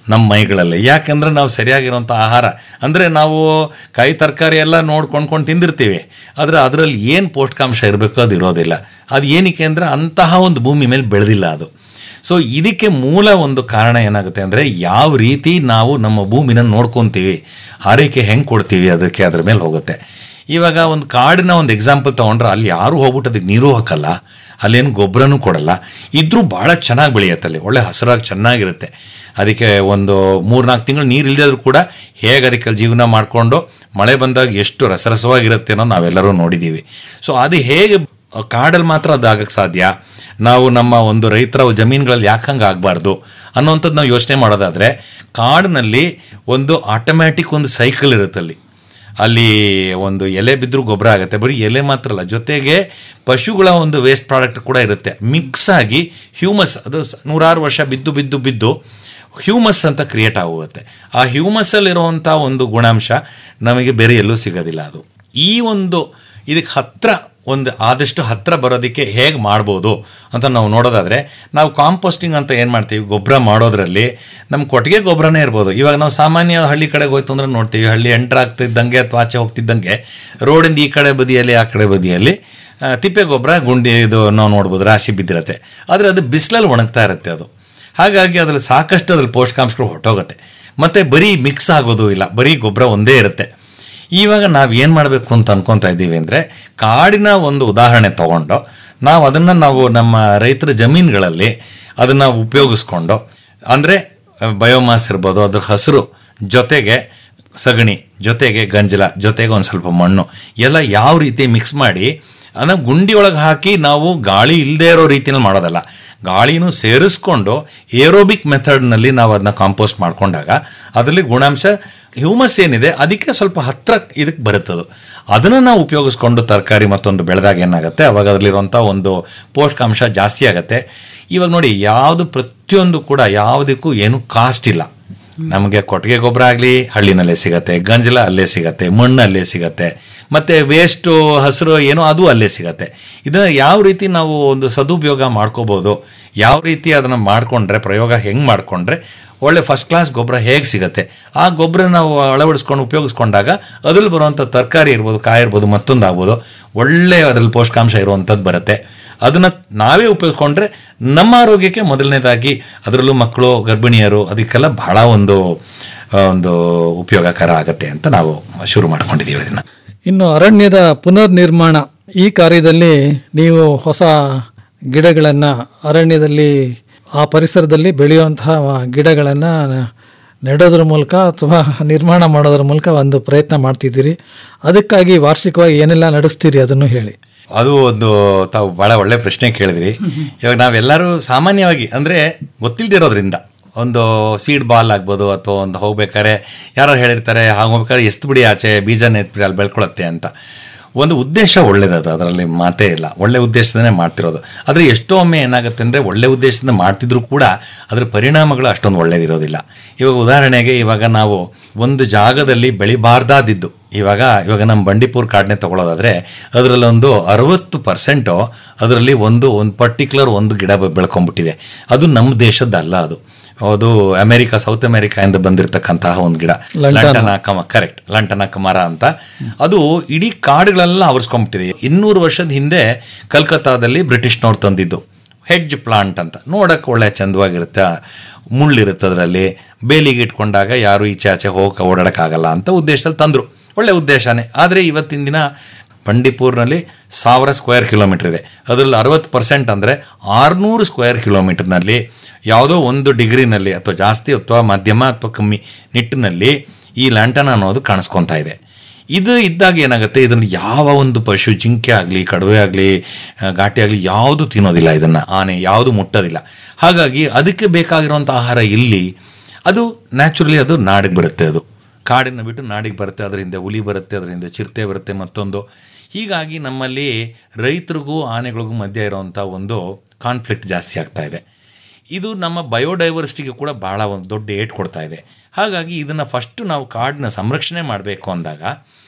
ನಮ್ಮ ಮೈಗಳಲ್ಲಿ ಯಾಕಂದ್ರೆ ನಾವು ಸರಿಯಾಗಿರುವಂಥ ಆಹಾರ ಅಂದರೆ ನಾವು ಕಾಯಿ ತರಕಾರಿ ಎಲ್ಲ ನೋಡಿ ಕೊಂಡ್ಕೊಂಡು ತಿಂದಿರ್ತೀವಿ ಆದರೆ ಅದರಲ್ಲಿ ಏನು ಪೌಷ್ಟಿಕಾಂಶ ಇರಬೇಕು ಅದು ಇರೋದಿಲ್ಲ ಅದು ಏನಕ್ಕೆ ಅಂದರೆ ಅಂತಹ ಒಂದು ಭೂಮಿ ಮೇಲೆ ಬೆಳೆದಿಲ್ಲ ಅದು ಸೊ ಇದಕ್ಕೆ ಮೂಲ ಒಂದು ಕಾರಣ ಏನಾಗುತ್ತೆ ಅಂದರೆ ಯಾವ ರೀತಿ ನಾವು ನಮ್ಮ ಭೂಮಿನ ನೋಡ್ಕೊತೀವಿ ಆರೈಕೆ ಹೆಂಗೆ ಕೊಡ್ತೀವಿ ಅದಕ್ಕೆ ಅದ್ರ ಮೇಲೆ ಹೋಗುತ್ತೆ ಇವಾಗ ಒಂದು ಕಾಡಿನ ಒಂದು ಎಕ್ಸಾಂಪಲ್ ತೊಗೊಂಡ್ರೆ ಅಲ್ಲಿ ಯಾರು ಹೋಗ್ಬಿಟ್ಟು ಅದಕ್ಕೆ ನೀರು ಹಾಕಲ್ಲ ಅಲ್ಲೇನು ಗೊಬ್ಬರನೂ ಕೊಡಲ್ಲ ಇದ್ರೂ ಭಾಳ ಚೆನ್ನಾಗಿ ಬೆಳೆಯುತ್ತೆ ಅಲ್ಲಿ ಒಳ್ಳೆ ಹಸಿರಾಗಿ ಚೆನ್ನಾಗಿರುತ್ತೆ ಅದಕ್ಕೆ ಒಂದು ಮೂರ್ನಾಲ್ಕು ತಿಂಗಳು ನೀರು ಇಲ್ಲದಿದ್ರು ಕೂಡ ಹೇಗೆ ಅದಕ್ಕೆ ಜೀವನ ಮಾಡಿಕೊಂಡು ಮಳೆ ಬಂದಾಗ ಎಷ್ಟು ರಸರಸವಾಗಿರುತ್ತೆ ಅನ್ನೋದು ನಾವೆಲ್ಲರೂ ನೋಡಿದ್ದೀವಿ ಸೊ ಅದು ಹೇಗೆ ಕಾಡಲ್ಲಿ ಮಾತ್ರ ಅದು ಆಗಕ್ಕೆ ಸಾಧ್ಯ ನಾವು ನಮ್ಮ ಒಂದು ರೈತರ ಜಮೀನುಗಳಲ್ಲಿ ಯಾಕೆ ಹಂಗೆ ಆಗಬಾರ್ದು ಅನ್ನೋಂಥದ್ದು ನಾವು ಯೋಚನೆ ಮಾಡೋದಾದರೆ ಕಾಡಿನಲ್ಲಿ ಒಂದು ಆಟೋಮ್ಯಾಟಿಕ್ ಒಂದು ಸೈಕಲ್ ಇರುತ್ತೆ ಅಲ್ಲಿ ಅಲ್ಲಿ ಒಂದು ಎಲೆ ಬಿದ್ದರೂ ಗೊಬ್ಬರ ಆಗುತ್ತೆ ಬರೀ ಎಲೆ ಮಾತ್ರ ಅಲ್ಲ ಜೊತೆಗೆ ಪಶುಗಳ ಒಂದು ವೇಸ್ಟ್ ಪ್ರಾಡಕ್ಟ್ ಕೂಡ ಇರುತ್ತೆ ಮಿಕ್ಸ್ ಆಗಿ ಹ್ಯೂಮಸ್ ಅದು ಸ- ನೂರಾರು ವರ್ಷ ಬಿದ್ದು ಬಿದ್ದು ಬಿದ್ದು ಹ್ಯೂಮಸ್ ಅಂತ ಕ್ರಿಯೇಟ್ ಆಗುತ್ತೆ ಆ ಹ್ಯೂಮಸ್ಸಲ್ಲಿರುವಂಥ ಒಂದು ಗುಣಾಂಶ ನಮಗೆ ಬೇರೆ ಎಲ್ಲೂ ಸಿಗೋದಿಲ್ಲ ಅದು ಈ ಒಂದು ಇದಕ್ಕೆ ಹತ್ರ ಒಂದು ಆದಷ್ಟು ಹತ್ರ ಬರೋದಕ್ಕೆ ಹೇಗೆ ಮಾಡ್ಬೋದು ಅಂತ ನಾವು ನೋಡೋದಾದರೆ ನಾವು ಕಾಂಪೋಸ್ಟಿಂಗ್ ಅಂತ ಏನು ಮಾಡ್ತೀವಿ ಗೊಬ್ಬರ ಮಾಡೋದ್ರಲ್ಲಿ ನಮ್ಮ ಕೊಟ್ಟಿಗೆ ಗೊಬ್ಬರನೇ ಇರ್ಬೋದು ಇವಾಗ ನಾವು ಸಾಮಾನ್ಯ ಹಳ್ಳಿ ಕಡೆಗೆ ಹೋಯ್ತು ಅಂದ್ರೆ ನೋಡ್ತೀವಿ ಹಳ್ಳಿ ಎಂಟ್ರ್ ಆಗ್ತಿದ್ದಂಗೆ ಅಥವಾ ಆಚೆ ಹೋಗ್ತಿದ್ದಂಗೆ ರೋಡಿಂದ ಈ ಕಡೆ ಬದಿಯಲ್ಲಿ ಆ ಕಡೆ ಬದಿಯಲ್ಲಿ ಆ, ತಿಪ್ಪೆ ಗೊಬ್ಬರ ಗುಂಡಿ ಇದು ನಾವು ನೋಡ್ಬೋದು ರಾಶಿ ಬಿದ್ದಿರುತ್ತೆ ಆದರೆ ಅದು ಬಿಸಿಲಲ್ಲಿ ಒಣಗ್ತಾ ಇರುತ್ತೆ ಅದು ಹಾಗಾಗಿ ಅದ್ರಲ್ಲಿ ಸಾಕಷ್ಟು ಅದ್ರಲ್ಲಿ ಪೋಷಕಾಂಶಗಳು ಹೊಟ್ಟೋಗುತ್ತೆ ಮತ್ತು ಬರೀ ಮಿಕ್ಸ್ ಆಗೋದು ಇಲ್ಲ ಬರೀ ಗೊಬ್ಬರ ಒಂದೇ ಇರುತ್ತೆ ಇವಾಗ ನಾವು ಏನು ಮಾಡಬೇಕು ಅಂತ ಅನ್ಕೊತಾ ಇದ್ದೀವಿ ಅಂದರೆ ಕಾಡಿನ ಒಂದು ಉದಾಹರಣೆ ತಗೊಂಡು ನಾವು ಅದನ್ನು ನಾವು ನಮ್ಮ ರೈತರ ಜಮೀನುಗಳಲ್ಲಿ ಅದನ್ನು ಉಪಯೋಗಿಸ್ಕೊಂಡು ಅಂದರೆ ಬಯೋಮಾಸ್ ಇರ್ಬೋದು ಅದ್ರ ಹಸಿರು ಜೊತೆಗೆ ಸಗಣಿ ಜೊತೆಗೆ ಗಂಜಲ ಜೊತೆಗೆ ಒಂದು ಸ್ವಲ್ಪ ಮಣ್ಣು ಎಲ್ಲ ಯಾವ ರೀತಿ ಮಿಕ್ಸ್ ಮಾಡಿ ಅದನ್ನ ಗುಂಡಿ ಒಳಗೆ ಹಾಕಿ ನಾವು ಗಾಳಿ ಇಲ್ಲದೆ ಇರೋ ರೀತಿಯಲ್ಲಿ ಮಾಡೋದಲ್ಲ ಗಾಳಿನೂ ಸೇರಿಸ್ಕೊಂಡು ಏರೋಬಿಕ್ ಮೆಥಡ್ನಲ್ಲಿ ನಾವು ಅದನ್ನ ಕಾಂಪೋಸ್ಟ್ ಮಾಡ್ಕೊಂಡಾಗ ಅದರಲ್ಲಿ ಗುಣಾಂಶ ಹ್ಯೂಮಸ್ ಏನಿದೆ ಅದಕ್ಕೆ ಸ್ವಲ್ಪ ಹತ್ರ ಇದಕ್ಕೆ ಬರುತ್ತದು ಅದನ್ನು ನಾವು ಉಪಯೋಗಿಸ್ಕೊಂಡು ತರಕಾರಿ ಮತ್ತೊಂದು ಬೆಳೆದಾಗ ಏನಾಗುತ್ತೆ ಅವಾಗ ಅದರಲ್ಲಿರುವಂಥ ಒಂದು ಪೋಷಕಾಂಶ ಜಾಸ್ತಿ ಆಗುತ್ತೆ ಇವಾಗ ನೋಡಿ ಯಾವುದು ಪ್ರತಿಯೊಂದು ಕೂಡ ಯಾವುದಕ್ಕೂ ಏನು ಕಾಸ್ಟ್ ಇಲ್ಲ ನಮಗೆ ಕೊಟ್ಟಿಗೆ ಗೊಬ್ಬರ ಆಗಲಿ ಹಳ್ಳಿನಲ್ಲೇ ಸಿಗತ್ತೆ ಗಂಜಲ ಅಲ್ಲೇ ಸಿಗತ್ತೆ ಮಣ್ಣು ಅಲ್ಲೇ ಸಿಗತ್ತೆ ಮತ್ತು ವೇಸ್ಟು ಹಸಿರು ಏನೋ ಅದು ಅಲ್ಲೇ ಸಿಗತ್ತೆ ಇದನ್ನು ಯಾವ ರೀತಿ ನಾವು ಒಂದು ಸದುಪಯೋಗ ಮಾಡ್ಕೋಬೋದು ಯಾವ ರೀತಿ ಅದನ್ನು ಮಾಡಿಕೊಂಡ್ರೆ ಪ್ರಯೋಗ ಹೆಂಗೆ ಮಾಡಿಕೊಂಡ್ರೆ ಒಳ್ಳೆ ಫಸ್ಟ್ ಕ್ಲಾಸ್ ಗೊಬ್ಬರ ಹೇಗೆ ಸಿಗತ್ತೆ ಆ ಗೊಬ್ಬರ ನಾವು ಅಳವಡಿಸ್ಕೊಂಡು ಉಪಯೋಗಿಸ್ಕೊಂಡಾಗ ಅದ್ರಲ್ಲಿ ಬರುವಂಥ ತರಕಾರಿ ಇರ್ಬೋದು ಕಾಯಿ ಇರ್ಬೋದು ಮತ್ತೊಂದು ಆಗ್ಬೋದು ಒಳ್ಳೆ ಅದರಲ್ಲಿ ಪೋಷಕಾಂಶ ಇರುವಂಥದ್ದು ಬರುತ್ತೆ ಅದನ್ನು ನಾವೇ ಉಪಯೋಗಿಸ್ಕೊಂಡ್ರೆ ನಮ್ಮ ಆರೋಗ್ಯಕ್ಕೆ ಮೊದಲನೇದಾಗಿ ಅದರಲ್ಲೂ ಮಕ್ಕಳು ಗರ್ಭಿಣಿಯರು ಅದಕ್ಕೆಲ್ಲ ಬಹಳ ಒಂದು ಆ, ಒಂದು ಉಪಯೋಗಕರ ಆಗತ್ತೆ ಅಂತ ನಾವು ಶುರು ಮಾಡ್ಕೊಂಡಿದ್ದೀವಿ ಅದನ್ನು ಇನ್ನು ಅರಣ್ಯದ ಪುನರ್ ನಿರ್ಮಾಣ ಈ ಕಾರ್ಯದಲ್ಲಿ ನೀವು ಹೊಸ ಗಿಡಗಳನ್ನು ಅರಣ್ಯದಲ್ಲಿ ಆ ಪರಿಸರದಲ್ಲಿ ಬೆಳೆಯುವಂತಹ ಗಿಡಗಳನ್ನು ನೆಡೋದ್ರ ಮೂಲಕ ಅಥವಾ ನಿರ್ಮಾಣ ಮಾಡೋದ್ರ ಮೂಲಕ ಒಂದು ಪ್ರಯತ್ನ ಮಾಡ್ತಿದ್ದೀರಿ ಅದಕ್ಕಾಗಿ ವಾರ್ಷಿಕವಾಗಿ ಏನೆಲ್ಲ ನಡೆಸ್ತೀರಿ ಅದನ್ನು ಹೇಳಿ ಅದು ಒಂದು ತಾವು ಬಹಳ ಒಳ್ಳೆ ಪ್ರಶ್ನೆ ಕೇಳಿದ್ರಿ ಇವಾಗ ನಾವೆಲ್ಲರೂ ಸಾಮಾನ್ಯವಾಗಿ ಅಂದರೆ ಗೊತ್ತಿಲ್ದಿರೋದ್ರಿಂದ ಒಂದು ಸೀಡ್ ಬಾಲ್ ಆಗ್ಬೋದು ಅಥವಾ ಒಂದು ಹೋಗ್ಬೇಕಾದ್ರೆ ಯಾರೋ ಹೇಳಿರ್ತಾರೆ ಹಾಗೆ ಹೋಗ್ಬೇಕಾದ್ರೆ ಎಸ್ತು ಬಿಡಿ ಆಚೆ ಬೀಜನ ಎತ್ಬಿಡಿ ಅಲ್ಲಿ ಬೆಳ್ಕೊಳತ್ತೆ ಅಂತ ಒಂದು ಉದ್ದೇಶ ಒಳ್ಳೇದದು ಅದರಲ್ಲಿ ಮಾತೇ ಇಲ್ಲ ಒಳ್ಳೆ ಉದ್ದೇಶದನೇ ಮಾಡ್ತಿರೋದು ಆದರೆ ಎಷ್ಟೋ ಒಮ್ಮೆ ಏನಾಗುತ್ತೆ ಅಂದರೆ ಒಳ್ಳೆ ಉದ್ದೇಶದಿಂದ ಮಾಡ್ತಿದ್ರು ಕೂಡ ಅದರ ಪರಿಣಾಮಗಳು ಅಷ್ಟೊಂದು ಒಳ್ಳೇದಿರೋದಿಲ್ಲ ಇವಾಗ ಉದಾಹರಣೆಗೆ ಇವಾಗ ನಾವು ಒಂದು ಜಾಗದಲ್ಲಿ ಬೆಳಿಬಾರ್ದಾದಿದ್ದು ಇವಾಗ ಇವಾಗ ನಮ್ಮ ಬಂಡೀಪುರ ಕಾಡನ್ನೇ ತಗೊಳ್ಳೋದಾದ್ರೆ ಅದರಲ್ಲೊಂದು ಅರವತ್ತು ಪರ್ಸೆಂಟು ಅದರಲ್ಲಿ ಒಂದು ಒಂದು ಪರ್ಟಿಕ್ಯುಲರ್ ಒಂದು ಗಿಡ ಬೆ- ಬೆಳ್ಕೊಂಡ್ಬಿಟ್ಟಿದೆ ಅದು ನಮ್ಮ ದೇಶದ್ದಲ್ಲ ಅದು ಅದು ಅಮೆರಿಕ ಸೌತ್ ಅಮೆರಿಕಾಯಿಂದ ಬಂದಿರತಕ್ಕಂತಹ ಒಂದು ಗಿಡ ಲಂಟನ. ಲಂಟನ ಕಮ ಕರೆಕ್ಟ್ ಲಂಟನ ಕಮರ ಅಂತ ಅದು ಇಡೀ ಕಾಡುಗಳೆಲ್ಲ ಆವರಿಸ್ಕೊಂಡ್ಬಿಟ್ಟಿದೆ ಇನ್ನೂರು ವರ್ಷದ ಹಿಂದೆ ಕಲ್ಕತ್ತಾದಲ್ಲಿ ಬ್ರಿಟಿಷ್ನವ್ರು ತಂದಿದ್ದು ಹೆಡ್ಜ್ ಪ್ಲಾಂಟ್ ಅಂತ ನೋಡಕ್ಕೆ ಒಳ್ಳೆ ಚಂದವಾಗಿರುತ್ತೆ ಮುಳ್ಳಿರುತ್ತೆ ಅದರಲ್ಲಿ ಬೇಲಿಗೆ ಇಟ್ಕೊಂಡಾಗ ಯಾರು ಈಚೆ ಆಚೆ ಹೋಗಕ್ಕೆ ಓಡಾಡಕ್ಕಾಗಲ್ಲ ಅಂತ ಉದ್ದೇಶದಲ್ಲಿ ತಂದರು ಒಳ್ಳೆ ಉದ್ದೇಶನೇ ಆದರೆ ಇವತ್ತಿನ ದಿನ ಬಂಡೀಪುರ್ನಲ್ಲಿ ಸಾವಿರ ಸ್ಕ್ವೇರ್ ಕಿಲೋಮೀಟರ್ ಇದೆ ಅದರಲ್ಲಿ ಅರವತ್ತು ಪರ್ಸೆಂಟ್ ಅಂದರೆ ಆರುನೂರು ಸ್ಕ್ವೇರ್ ಕಿಲೋಮೀಟರ್ನಲ್ಲಿ ಯಾವುದೋ ಒಂದು ಡಿಗ್ರಿನಲ್ಲಿ ಅಥವಾ ಜಾಸ್ತಿ ಅಥವಾ ಮಧ್ಯಮ ಅಥವಾ ಕಮ್ಮಿ ನಿಟ್ಟಿನಲ್ಲಿ ಈ ಲ್ಯಾಂಟನ್ ಅನ್ನೋದು ಕಾಣಿಸ್ಕೊತಾ ಇದೆ ಇದು ಇದ್ದಾಗ ಏನಾಗುತ್ತೆ ಇದನ್ನು ಯಾವ ಒಂದು ಪಶು ಜಿಂಕೆ ಆಗಲಿ ಕಡುವೆ ಆಗಲಿ ಘಾಟಿ ಆಗಲಿ ಯಾವುದು ತಿನ್ನೋದಿಲ್ಲ ಇದನ್ನು ಆನೆ ಯಾವುದು ಮುಟ್ಟೋದಿಲ್ಲ ಹಾಗಾಗಿ ಅದಕ್ಕೆ ಬೇಕಾಗಿರುವಂಥ ಆಹಾರ ಇಲ್ಲಿ ಅದು ನ್ಯಾಚುರಲಿ ಅದು ನಾಡಿಗೆ ಬರುತ್ತೆ ಅದು ಕಾಡಿನ ಬಿಟ್ಟು ನಾಡಿಗೆ ಬರುತ್ತೆ ಅದರ ಹಿಂದೆ ಹುಲಿ ಬರುತ್ತೆ ಅದರ ಹಿಂದೆ ಚಿರತೆ ಬರುತ್ತೆ ಮತ್ತೊಂದು ಹೀಗಾಗಿ ನಮ್ಮಲ್ಲಿ ರೈತರಿಗೂ ಆನೆಗಳಿಗೂ ಮಧ್ಯೆ ಇರುವಂಥ ಒಂದು ಕಾನ್ಫ್ಲಿಕ್ಟ್ ಜಾಸ್ತಿ ಆಗ್ತಾ ಇದೆ ಇದು ನಮ್ಮ ಬಯೋಡೈವರ್ಸಿಟಿಗೆ ಕೂಡ ಭಾಳ ಒಂದು ದೊಡ್ಡ ಏಟ್ ಕೊಡ್ತಾ ಇದೆ ಹಾಗಾಗಿ ಇದನ್ನು ಫಸ್ಟು ನಾವು ಕಾಡನ್ನ ಸಂರಕ್ಷಣೆ ಮಾಡಬೇಕು ಅಂದಾಗ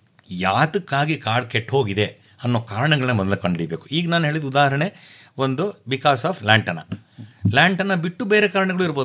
ಯಾತಕ್ಕಾಗಿ ಕಾಡು ಕೆಟ್ಟು ಹೋಗಿದೆ ಅನ್ನೋ ಕಾರಣಗಳನ್ನ ಮೊದಲು ಕಂಡುಹಿಡಿಬೇಕು ಈಗ ನಾನು ಹೇಳಿದ ಉದಾಹರಣೆ ಒಂದು ಬಿಕಾಸ್ ಆಫ್ ಲ್ಯಾಂಟನ ಲ್ಯಾಂಟನ ಬಿಟ್ಟು ಬೇರೆ ಕಾರಣಗಳು ಇರ್ಬೋದು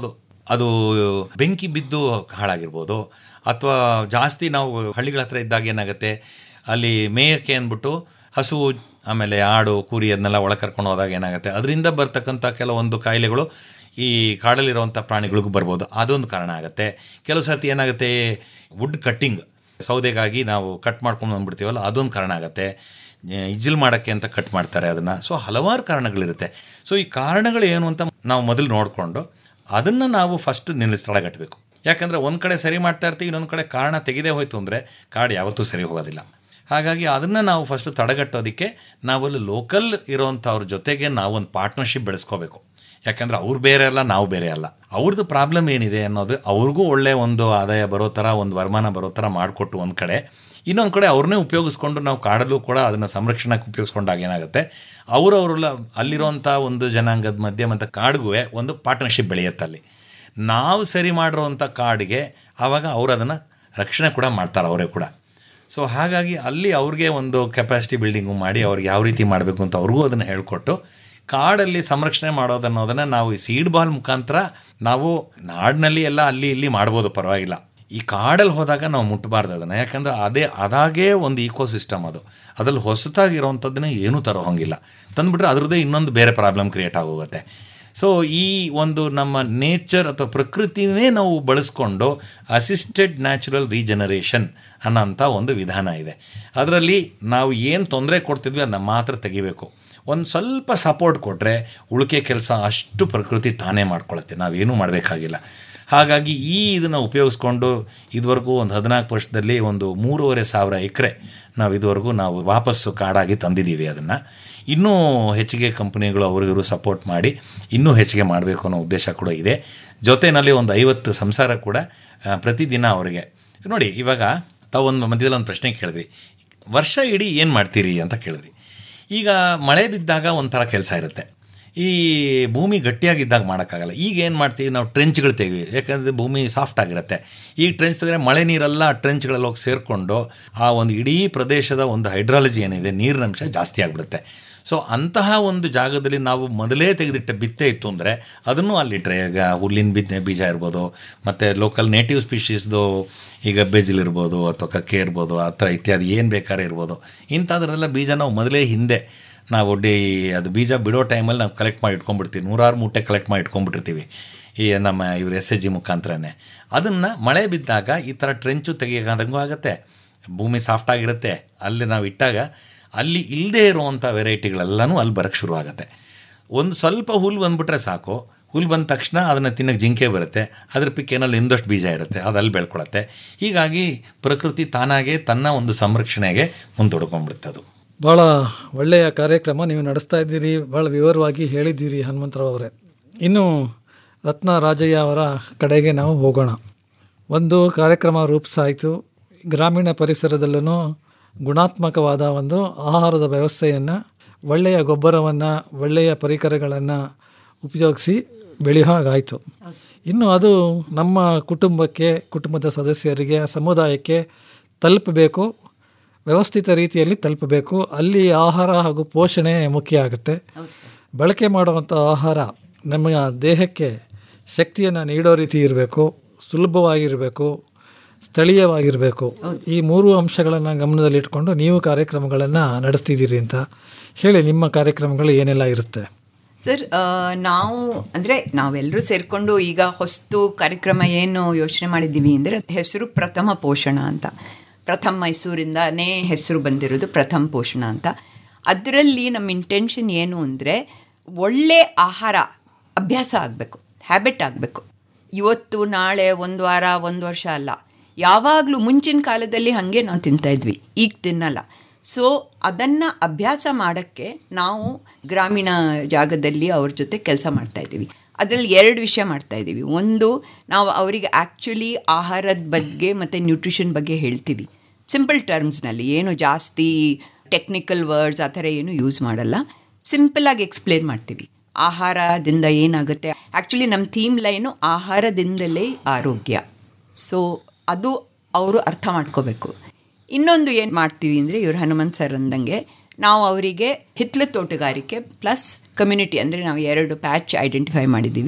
ಅದು ಬೆಂಕಿ ಬಿದ್ದು ಹಾಳಾಗಿರ್ಬೋದು ಅಥವಾ ಜಾಸ್ತಿ ನಾವು ಹಳ್ಳಿಗಳ ಹತ್ರ ಇದ್ದಾಗ ಏನಾಗುತ್ತೆ ಅಲ್ಲಿ ಮೇಯಕ್ಕೆ ಅಂದ್ಬಿಟ್ಟು ಹಸು ಆಮೇಲೆ ಆಡು ಕುರಿ ಅದನ್ನೆಲ್ಲ ಒಳ ಕರ್ಕೊಂಡು ಹೋದಾಗ ಏನಾಗುತ್ತೆ ಅದರಿಂದ ಬರ್ತಕ್ಕಂಥ ಕೆಲವೊಂದು ಕಾಯಿಲೆಗಳು ಈ ಕಾಡಲ್ಲಿರುವಂಥ ಪ್ರಾಣಿಗಳಿಗೂ ಬರ್ಬೋದು ಅದೊಂದು ಕಾರಣ ಆಗುತ್ತೆ ಕೆಲವು ಸರ್ತಿ ಏನಾಗುತ್ತೆ ವುಡ್ ಕಟ್ಟಿಂಗ್ ಸೌದೆಗಾಗಿ ನಾವು ಕಟ್ ಮಾಡ್ಕೊಂಡು ಬಂದ್ಬಿಡ್ತೀವಲ್ಲ ಅದೊಂದು ಕಾರಣ ಆಗುತ್ತೆ ಇಜ್ಜಿಲ್ ಮಾಡೋಕ್ಕೆ ಅಂತ ಕಟ್ ಮಾಡ್ತಾರೆ ಅದನ್ನು ಸೊ ಹಲವಾರು ಕಾರಣಗಳಿರುತ್ತೆ ಸೊ ಈ ಕಾರಣಗಳು ಏನು ಅಂತ ನಾವು ಮೊದಲು ನೋಡಿಕೊಂಡು ಅದನ್ನು ನಾವು ಫಸ್ಟ್ ನಿಲ್ಲಿಸಿ ತಡೆಗಟ್ಟಬೇಕು ಯಾಕಂದರೆ ಒಂದು ಕಡೆ ಸರಿ ಮಾಡ್ತಾ ಇರ್ತೀವಿ ಇನ್ನೊಂದು ಕಡೆ ಕಾರಣ ತೆಗೆದೇ ಹೋಯ್ತು ಅಂದರೆ ಕಾಡು ಯಾವತ್ತೂ ಸರಿ ಹೋಗೋದಿಲ್ಲ ಹಾಗಾಗಿ ಅದನ್ನು ನಾವು ಫಸ್ಟು ತಡೆಗಟ್ಟೋದಕ್ಕೆ ನಾವಲ್ಲಿ ಲೋಕಲ್ ಇರೋವಂಥವ್ರ ಜೊತೆಗೆ ನಾವೊಂದು ಪಾರ್ಟ್ನರ್ಶಿಪ್ ಬೆಳೆಸ್ಕೋಬೇಕು ಯಾಕಂದರೆ ಅವ್ರು ಬೇರೆ ಅಲ್ಲ ನಾವು ಬೇರೆ ಅಲ್ಲ ಅವ್ರದ್ದು ಪ್ರಾಬ್ಲಮ್ ಏನಿದೆ ಅನ್ನೋದು ಅವ್ರಿಗೂ ಒಳ್ಳೆ ಒಂದು ಆದಾಯ ಬರೋ ಥರ ಒಂದು ವರಮಾನ ಬರೋ ಥರ ಮಾಡಿಕೊಟ್ಟು ಒಂದು ಕಡೆ ಇನ್ನೊಂದು ಕಡೆ ಅವ್ರನ್ನೇ ಉಪಯೋಗಿಸ್ಕೊಂಡು ನಾವು ಕಾಡಲ್ಲೂ ಕೂಡ ಅದನ್ನು ಸಂರಕ್ಷಣೆಗೆ ಉಪಯೋಗಿಸ್ಕೊಂಡಾಗ ಏನಾಗುತ್ತೆ ಅವರವರೆಲ್ಲ ಅಲ್ಲಿರೋಂಥ ಒಂದು ಜನಾಂಗದ ಮಧ್ಯೆ ಮತ್ತು ಕಾಡಿಗೂ ಒಂದು ಪಾರ್ಟ್ನರ್ಶಿಪ್ ಬೆಳೆಯುತ್ತೆ ಅಲ್ಲಿ ನಾವು ಸರಿ ಮಾಡಿರೋವಂಥ ಕಾಡಿಗೆ ಆವಾಗ ಅವರು ಅದನ್ನು ರಕ್ಷಣೆ ಕೂಡ ಮಾಡ್ತಾರೆ ಅವರೇ ಕೂಡ ಸೊ ಹಾಗಾಗಿ ಅಲ್ಲಿ ಅವ್ರಿಗೆ ಒಂದು ಕೆಪಾಸಿಟಿ ಬಿಲ್ಡಿಂಗು ಮಾಡಿ ಅವ್ರಿಗೆ ಯಾವ ರೀತಿ ಮಾಡಬೇಕು ಅಂತ ಅವ್ರಿಗೂ ಅದನ್ನು ಹೇಳಿಕೊಟ್ಟು ಕಾಡಲ್ಲಿ ಸಂರಕ್ಷಣೆ ಮಾಡೋದನ್ನೋದನ್ನು ನಾವು ಈ ಸೀಡ್ ಬಾಲ್ ಮುಖಾಂತರ ನಾವು ನಾಡಿನಲ್ಲಿ ಎಲ್ಲ ಅಲ್ಲಿ ಇಲ್ಲಿ ಮಾಡ್ಬೋದು ಪರವಾಗಿಲ್ಲ ಈ ಕಾಡಲ್ಲಿ ಹೋದಾಗ ನಾವು ಮುಟ್ಟಬಾರ್ದು ಅದನ್ನು ಯಾಕಂದರೆ ಅದೇ ಅದಾಗೇ ಒಂದು ಈಕೋ ಸಿಸ್ಟಮ್ ಅದು ಅದ್ರಲ್ಲಿ ಹೊಸತಾಗಿರೋವಂಥದ್ದನ್ನ ಏನೂ ತರೋ ಹಂಗಿಲ್ಲ ತಂದುಬಿಟ್ರೆ ಅದ್ರದ್ದೇ ಇನ್ನೊಂದು ಬೇರೆ ಪ್ರಾಬ್ಲಮ್ ಕ್ರಿಯೇಟ್ ಆಗೋಗುತ್ತೆ ಸೊ ಈ ಒಂದು ನಮ್ಮ ನೇಚರ್ ಅಥವಾ ಪ್ರಕೃತಿನೇ ನಾವು ಬಳಸ್ಕೊಂಡು ಅಸಿಸ್ಟೆಡ್ ನ್ಯಾಚುರಲ್ ರೀಜನರೇಷನ್ ಅನ್ನೋಂಥ ಒಂದು ವಿಧಾನ ಇದೆ ಅದರಲ್ಲಿ ನಾವು ಏನು ತೊಂದರೆ ಕೊಡ್ತಿದ್ವಿ ಅದನ್ನ ಮಾತ್ರ ತೆಗಿಬೇಕು ಒಂದು ಸ್ವಲ್ಪ ಸಪೋರ್ಟ್ ಕೊಟ್ಟರೆ ಉಳಿಕೆ ಕೆಲಸ ಅಷ್ಟು ಪ್ರಕೃತಿ ತಾನೇ ಮಾಡ್ಕೊಳುತ್ತೆ ನಾವೇನೂ ಮಾಡಬೇಕಾಗಿಲ್ಲ ಹಾಗಾಗಿ ಈ ಇದನ್ನು ಉಪಯೋಗಿಸ್ಕೊಂಡು ಇದುವರೆಗೂ ಒಂದು ಹದಿನಾಲ್ಕು ವರ್ಷದಲ್ಲಿ ಒಂದು ಮೂರುವರೆ ಸಾವಿರ ಎಕರೆ ನಾವು ಇದುವರೆಗೂ ನಾವು ವಾಪಸ್ಸು ಕಾಡಾಗಿ ತಂದಿದ್ದೀವಿ ಅದನ್ನು ಇನ್ನೂ ಹೆಚ್ಚಿಗೆ ಕಂಪ್ನಿಗಳು ಅವ್ರಿಗಿರು ಸಪೋರ್ಟ್ ಮಾಡಿ ಇನ್ನೂ ಹೆಚ್ಚಿಗೆ ಮಾಡಬೇಕು ಅನ್ನೋ ಉದ್ದೇಶ ಕೂಡ ಇದೆ ಜೊತೆಯಲ್ಲಿ ಒಂದು ಐವತ್ತು ಸಂಸಾರ ಕೂಡ ಆ, ಪ್ರತಿದಿನ ಅವರಿಗೆ ನೋಡಿ ಇವಾಗ ತಾವು ಒಂದು ಮಧ್ಯದಲ್ಲಿ ಒಂದು ಪ್ರಶ್ನೆ ಕೇಳಿದ್ರಿ ವರ್ಷ ಇಡೀ ಏನು ಮಾಡ್ತೀರಿ ಅಂತ ಕೇಳಿದ್ರಿ ಈಗ ಮಳೆ ಬಿದ್ದಾಗ ಒಂಥರ ಕೆಲಸ ಇರುತ್ತೆ ಈ ಭೂಮಿ ಗಟ್ಟಿಯಾಗಿದ್ದಾಗ ಮಾಡೋಕ್ಕಾಗಲ್ಲ ಈಗ ಏನು ಮಾಡ್ತೀವಿ ನಾವು ಟ್ರೆಂಚ್ಗಳು ತೆಗಿವಿ ಯಾಕಂದರೆ ಭೂಮಿ ಸಾಫ್ಟ್ ಆಗಿರುತ್ತೆ ಈಗ ಟ್ರೆಂಚ್ ತೆಗೆದ್ರೆ ಮಳೆ ನೀರೆಲ್ಲ ಆ ಟ್ರೆಂಚ್ಗಳಲ್ಲಿ ಹೋಗಿ ಸೇರಿಕೊಂಡು ಆ ಒಂದು ಇಡೀ ಪ್ರದೇಶದ ಒಂದು ಹೈಡ್ರಾಲಜಿ ಏನಿದೆ ನೀರಿನ ಅಂಶ ಜಾಸ್ತಿ ಆಗಿಬಿಡುತ್ತೆ ಸೊ ಅಂತಹ ಒಂದು ಜಾಗದಲ್ಲಿ ನಾವು ಮೊದಲೇ ತೆಗೆದಿಟ್ಟ ಬಿತ್ತೆ ಇತ್ತು ಅಂದರೆ ಅದನ್ನು ಅಲ್ಲಿಟ್ರೆ ಈಗ ಹುಲ್ಲಿನ ಬಿತ್ತನೆ ಬೀಜ ಇರ್ಬೋದು ಮತ್ತು ಲೋಕಲ್ ನೇಟಿವ್ ಸ್ಪೀಷೀಸ್ದು ಈಗ ಬೆಜಿಲ್ ಇರ್ಬೋದು ಅಥವಾ ಕಕ್ಕೆ ಇರ್ಬೋದು ಆ ಥರ ಇತ್ಯಾದಿ ಏನು ಬೇಕಾದ್ರೆ ಇರ್ಬೋದು ಇಂಥದ್ರದೆಲ್ಲ ಬೀಜ ನಾವು ಮೊದಲೇ ಹಿಂದೆ ನಾವು ಡೇ ಅದು ಬೀಜ ಬಿಡೋ ಟೈಮಲ್ಲಿ ನಾವು ಕಲೆಕ್ಟ್ ಮಾಡಿ ಇಟ್ಕೊಂಡ್ಬಿಡ್ತೀವಿ ನೂರಾರು ಮೂಟೆ ಕಲೆಕ್ಟ್ ಮಾಡಿ ಇಟ್ಕೊಂಡ್ಬಿಟ್ಟಿರ್ತೀವಿ ಈ ನಮ್ಮ ಇವ್ರ ಎಸ್ ಎಚ್ ಜಿ ಮುಖಾಂತರನೇ ಅದನ್ನು ಮಳೆ ಬಿದ್ದಾಗ ಈ ಥರ ಟ್ರೆಂಚು ತೆಗಿಯೋದಂಗೂ ಆಗುತ್ತೆ ಭೂಮಿ ಸಾಫ್ಟ್ ಆಗಿರುತ್ತೆ ಅಲ್ಲಿ ನಾವು ಇಟ್ಟಾಗ ಅಲ್ಲಿ ಇಲ್ಲದೆ ಇರುವಂಥ ವೆರೈಟಿಗಳೆಲ್ಲನೂ ಅಲ್ಲಿ ಬರೋಕ್ಕೆ ಶುರು ಆಗುತ್ತೆ ಒಂದು ಸ್ವಲ್ಪ ಹುಲ್ಲು ಬಂದ್ಬಿಟ್ರೆ ಸಾಕು ಹುಲ್ಲು ಬಂದ ತಕ್ಷಣ ಅದನ್ನು ತಿನ್ನಕ್ಕೆ ಜಿಂಕೆ ಬರುತ್ತೆ ಅದ್ರ ಪಿಕ್ಕೇನಲ್ಲಿ ಇನ್ನೊಷ್ಟು ಬೀಜ ಇರುತ್ತೆ ಅದು ಅಲ್ಲಿ ಬೆಳ್ಕೊಳತ್ತೆ ಹೀಗಾಗಿ ಪ್ರಕೃತಿ ತಾನಾಗೆ ತನ್ನ ಒಂದು ಸಂರಕ್ಷಣೆಗೆ ಮುಂದೂಡ್ಕೊಂಡ್ಬಿಡುತ್ತೆ ಅದು ಭಾಳ ಒಳ್ಳೆಯ ಕಾರ್ಯಕ್ರಮ ನೀವು ನಡೆಸ್ತಾ ಇದ್ದೀರಿ ಭಾಳ ವಿವರವಾಗಿ ಹೇಳಿದ್ದೀರಿ ಹನುಮಂತರಾವ್ ಅವರೇ ಇನ್ನು ರತ್ನ ರಾಜಯ್ಯ ಅವರ ಕಡೆಗೆ ನಾವು ಹೋಗೋಣ ಒಂದು ಕಾರ್ಯಕ್ರಮ ರೂಪಿಸಾಯಿತು ಗ್ರಾಮೀಣ ಪರಿಸರದಲ್ಲೂ ಗುಣಾತ್ಮಕವಾದ ಒಂದು ಆಹಾರದ ವ್ಯವಸ್ಥೆಯನ್ನು ಒಳ್ಳೆಯ ಗೊಬ್ಬರವನ್ನು ಒಳ್ಳೆಯ ಪರಿಕರಗಳನ್ನು ಉಪಯೋಗಿಸಿ ಬೆಳೆಯೋ ಹಾಗಾಯಿತು ಇನ್ನು ಅದು ನಮ್ಮ ಕುಟುಂಬಕ್ಕೆ ಕುಟುಂಬದ ಸದಸ್ಯರಿಗೆ ಸಮುದಾಯಕ್ಕೆ ತಲುಪಬೇಕು ವ್ಯವಸ್ಥಿತ ರೀತಿಯಲ್ಲಿ ತಲುಪಬೇಕು ಅಲ್ಲಿ ಆಹಾರ ಹಾಗೂ ಪೋಷಣೆ ಮುಖ್ಯ ಆಗುತ್ತೆ ಬಳಕೆ ಮಾಡುವಂಥ ಆಹಾರ ನಮ್ಮ ದೇಹಕ್ಕೆ ಶಕ್ತಿಯನ್ನು ನೀಡೋ ರೀತಿ ಇರಬೇಕು ಸುಲಭವಾಗಿರಬೇಕು ಸ್ಥಳೀಯವಾಗಿರಬೇಕು ಈ ಮೂರು ಅಂಶಗಳನ್ನು ಗಮನದಲ್ಲಿಟ್ಕೊಂಡು ನೀವು ಕಾರ್ಯಕ್ರಮಗಳನ್ನು ನಡೆಸ್ತಿದ್ದೀರಿ ಅಂತ ಹೇಳಿ ನಿಮ್ಮ ಕಾರ್ಯಕ್ರಮಗಳು ಏನೆಲ್ಲ ಇರುತ್ತೆ ಸರ್ ಆ, ನಾವು ಅಂದರೆ ನಾವೆಲ್ಲರೂ ಸೇರಿಕೊಂಡು ಈಗ ಹೊಸ್ತು ಕಾರ್ಯಕ್ರಮ ಏನು ಯೋಚನೆ ಮಾಡಿದ್ದೀವಿ ಅಂದರೆ ಹೆಸರು ಪ್ರಥಮ ಪೋಷಣ ಅಂತ ಪ್ರಥಮ ಮೈಸೂರಿಂದನೇ ಹೆಸರು ಬಂದಿರೋದು ಪ್ರಥಮ ಪೋಷಣ ಅಂತ ಅದರಲ್ಲಿ ನಮ್ಮ ಇಂಟೆನ್ಷನ್ ಏನು ಅಂದರೆ ಒಳ್ಳೆ ಆಹಾರ ಅಭ್ಯಾಸ ಆಗಬೇಕು ಹ್ಯಾಬಿಟ್ ಆಗಬೇಕು ಇವತ್ತು ನಾಳೆ ಒಂದು ವಾರ ಒಂದು ವರ್ಷ ಅಲ್ಲ ಯಾವಾಗಲೂ ಮುಂಚಿನ ಕಾಲದಲ್ಲಿ ಹಾಗೆ ನಾವು ತಿಂತಾ ಇದ್ವಿ ಈಗ ತಿನ್ನಲ್ಲ ಸೊ ಅದನ್ನು ಅಭ್ಯಾಸ ಮಾಡೋಕ್ಕೆ ನಾವು ಗ್ರಾಮೀಣ ಜಾಗದಲ್ಲಿ ಅವ್ರ ಜೊತೆ ಕೆಲಸ ಮಾಡ್ತಾ ಇದ್ದೀವಿ ಅದರಲ್ಲಿ ಎರಡು ವಿಷಯ ಮಾಡ್ತಾ ಇದ್ದೀವಿ ಒಂದು ನಾವು ಅವರಿಗೆ ಆ್ಯಕ್ಚುಲಿ ಆಹಾರದ ಬಗ್ಗೆ ಮತ್ತು ನ್ಯೂಟ್ರಿಷನ್ ಬಗ್ಗೆ ಹೇಳ್ತೀವಿ ಸಿಂಪಲ್ ಟರ್ಮ್ಸ್ನಲ್ಲಿ ಏನು ಜಾಸ್ತಿ ಟೆಕ್ನಿಕಲ್ ವರ್ಡ್ಸ್ ಆ ಥರ ಏನು ಯೂಸ್ ಮಾಡಲ್ಲ ಸಿಂಪಲಾಗಿ ಎಕ್ಸ್ಪ್ಲೇನ್ ಮಾಡ್ತೀವಿ ಆಹಾರದಿಂದ ಏನಾಗುತ್ತೆ ಆ್ಯಕ್ಚುಲಿ ನಮ್ಮ ಥೀಮ್ ಲೈನು ಆಹಾರದಿಂದಲೇ ಆರೋಗ್ಯ ಸೊ ಅದು ಅವರು ಅರ್ಥ ಮಾಡ್ಕೋಬೇಕು ಇನ್ನೊಂದು ಏನು ಮಾಡ್ತೀವಿ ಅಂದರೆ ಇವರು ಹನುಮಂತ್ ಸರ್ ಅಂದಂಗೆ ನಾವು ಅವರಿಗೆ ಹಿತ್ಲ ತೋಟಗಾರಿಕೆ ಪ್ಲಸ್ ಕಮ್ಯುನಿಟಿ ಅಂದರೆ ನಾವು ಎರಡು ಪ್ಯಾಚ್ ಐಡೆಂಟಿಫೈ ಮಾಡಿದ್ದೀವಿ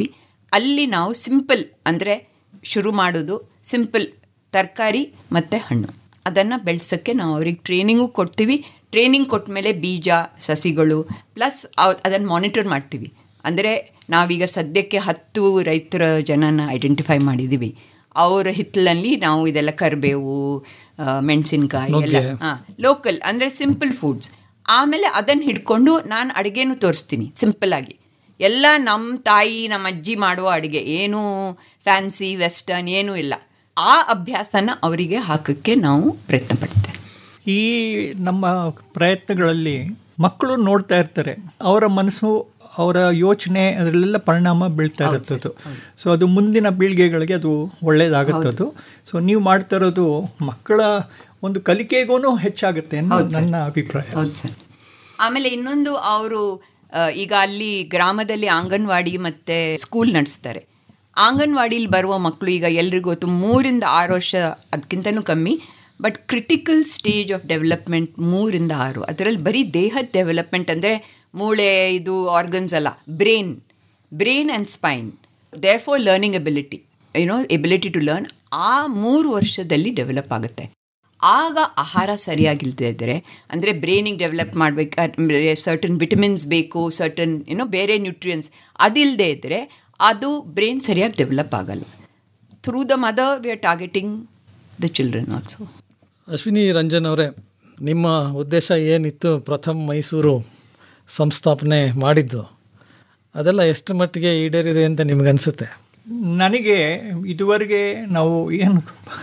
ಅಲ್ಲಿ ನಾವು ಸಿಂಪಲ್ ಅಂದರೆ ಶುರು ಮಾಡೋದು ಸಿಂಪಲ್ ತರಕಾರಿ ಮತ್ತು ಹಣ್ಣು ಅದನ್ನು ಬೆಳೆಸೋಕ್ಕೆ ನಾವು ಅವ್ರಿಗೆ ಟ್ರೈನಿಂಗು ಕೊಡ್ತೀವಿ ಟ್ರೈನಿಂಗ್ ಕೊಟ್ಟ ಮೇಲೆ ಬೀಜ ಸಸಿಗಳು ಪ್ಲಸ್ ಅದನ್ನು ಮಾನಿಟರ್ ಮಾಡ್ತೀವಿ ಅಂದರೆ ನಾವೀಗ ಸದ್ಯಕ್ಕೆ ಹತ್ತು ರೈತರ ಜನನ ಐಡೆಂಟಿಫೈ ಮಾಡಿದ್ದೀವಿ ಅವರ ಹಿತ್ತಲಲ್ಲಿ ನಾವು ಇದೆಲ್ಲ ಕರಿಬೇವು ಮೆಣಸಿನ್ಕಾಯಿ ಎಲ್ಲ ಹಾಂ ಲೋಕಲ್ ಅಂದರೆ ಸಿಂಪಲ್ ಫುಡ್ಸ್ ಆಮೇಲೆ ಅದನ್ನು ಹಿಡ್ಕೊಂಡು ನಾನು ಅಡುಗೆನೂ ತೋರಿಸ್ತೀನಿ ಸಿಂಪಲ್ ಆಗಿ ಎಲ್ಲ ನಮ್ಮ ತಾಯಿ ನಮ್ಮ ಅಜ್ಜಿ ಮಾಡುವ ಅಡುಗೆ ಏನೂ ಫ್ಯಾನ್ಸಿ ವೆಸ್ಟರ್ನ್ ಏನೂ ಇಲ್ಲ ಆ ಅಭ್ಯಾಸನ ಅವರಿಗೆ ಹಾಕೋಕ್ಕೆ ನಾವು ಪ್ರಯತ್ನ ಪಡ್ತೇವೆ ಈ ನಮ್ಮ ಪ್ರಯತ್ನಗಳಲ್ಲಿ ಮಕ್ಕಳು ನೋಡ್ತಾ ಇರ್ತಾರೆ ಅವರ ಮನಸ್ಸು ಅವರ ಯೋಚನೆ ಅದರಲ್ಲೆಲ್ಲ ಪರಿಣಾಮ ಬೀಳ್ತಾ ಇರುತ್ತದು ಸೊ ಅದು ಮುಂದಿನ ಪೀಳಿಗೆಗಳಿಗೆ ಅದು ಒಳ್ಳೇದಾಗುತ್ತದು ಸೊ ನೀವು ಮಾಡ್ತಾ ಇರೋದು ಮಕ್ಕಳ ಒಂದು ಕಲಿಕೆಗೂ ಹೆಚ್ಚಾಗುತ್ತೆ ಅನ್ನೋದು ನನ್ನ ಅಭಿಪ್ರಾಯ ಹೌದು ಸರ್ ಆಮೇಲೆ ಇನ್ನೊಂದು ಅವರು ಈಗ ಅಲ್ಲಿ ಗ್ರಾಮದಲ್ಲಿ ಅಂಗನವಾಡಿ ಮತ್ತು ಸ್ಕೂಲ್ ನಡೆಸ್ತಾರೆ ಅಂಗನವಾಡಿಲಿ ಬರುವ ಮಕ್ಕಳು ಈಗ ಎಲ್ರಿಗೂ ಗೊತ್ತು ಮೂರಿಂದ ಆರು ವರ್ಷ ಅದಕ್ಕಿಂತನೂ ಕಮ್ಮಿ but critical stage of development ಮೂರಿಂದ ಆರು ಅದರಲ್ಲಿ ಬರೀ ದೇಹದ ಡೆವಲಪ್ಮೆಂಟ್ ಅಂದರೆ ಮೂಳೆ ಇದು ಆರ್ಗನ್ಸ್ ಅಲ್ಲ brain brain and spine therefore learning ability you know ability to learn ಆ ಮೂರು ವರ್ಷದಲ್ಲಿ ಡೆವಲಪ್ ಆಗುತ್ತೆ ಆಗ ಆಹಾರ ಸರಿಯಾಗಿಲ್ಲದೆ ಇದ್ದರೆ ಅಂದರೆ ಬ್ರೈನಿಗೆ ಡೆವಲಪ್ ಮಾಡಬೇಕಾದ್ರೆ ಸರ್ಟನ್ ವಿಟಮಿನ್ಸ್ ಬೇಕು ಸರ್ಟನ್ ಏನೋ ಬೇರೆ ನ್ಯೂಟ್ರಿಯನ್ಸ್ ಅದಿಲ್ಲದೆ ಇದ್ದರೆ ಅದು ಬ್ರೈನ್ ಸರಿಯಾಗಿ ಡೆವಲಪ್ ಆಗಲ್ಲ through the mother we are targeting the children also Ashwini Ranjan ಅವರೇ ನಿಮ್ಮ ಉದ್ದೇಶ ಏನಿತ್ತು ಪ್ರಥಮ್ ಮೈಸೂರು ಸಂಸ್ಥಾಪನೆ ಮಾಡಿದ್ದು ಅದೆಲ್ಲ ಎಷ್ಟು ಮಟ್ಟಿಗೆ ಈಡೇರಿದೆ ಅಂತ ನಿಮಗನ್ಸುತ್ತೆ ನನಗೆ ಇದುವರೆಗೆ ನಾವು ಏನು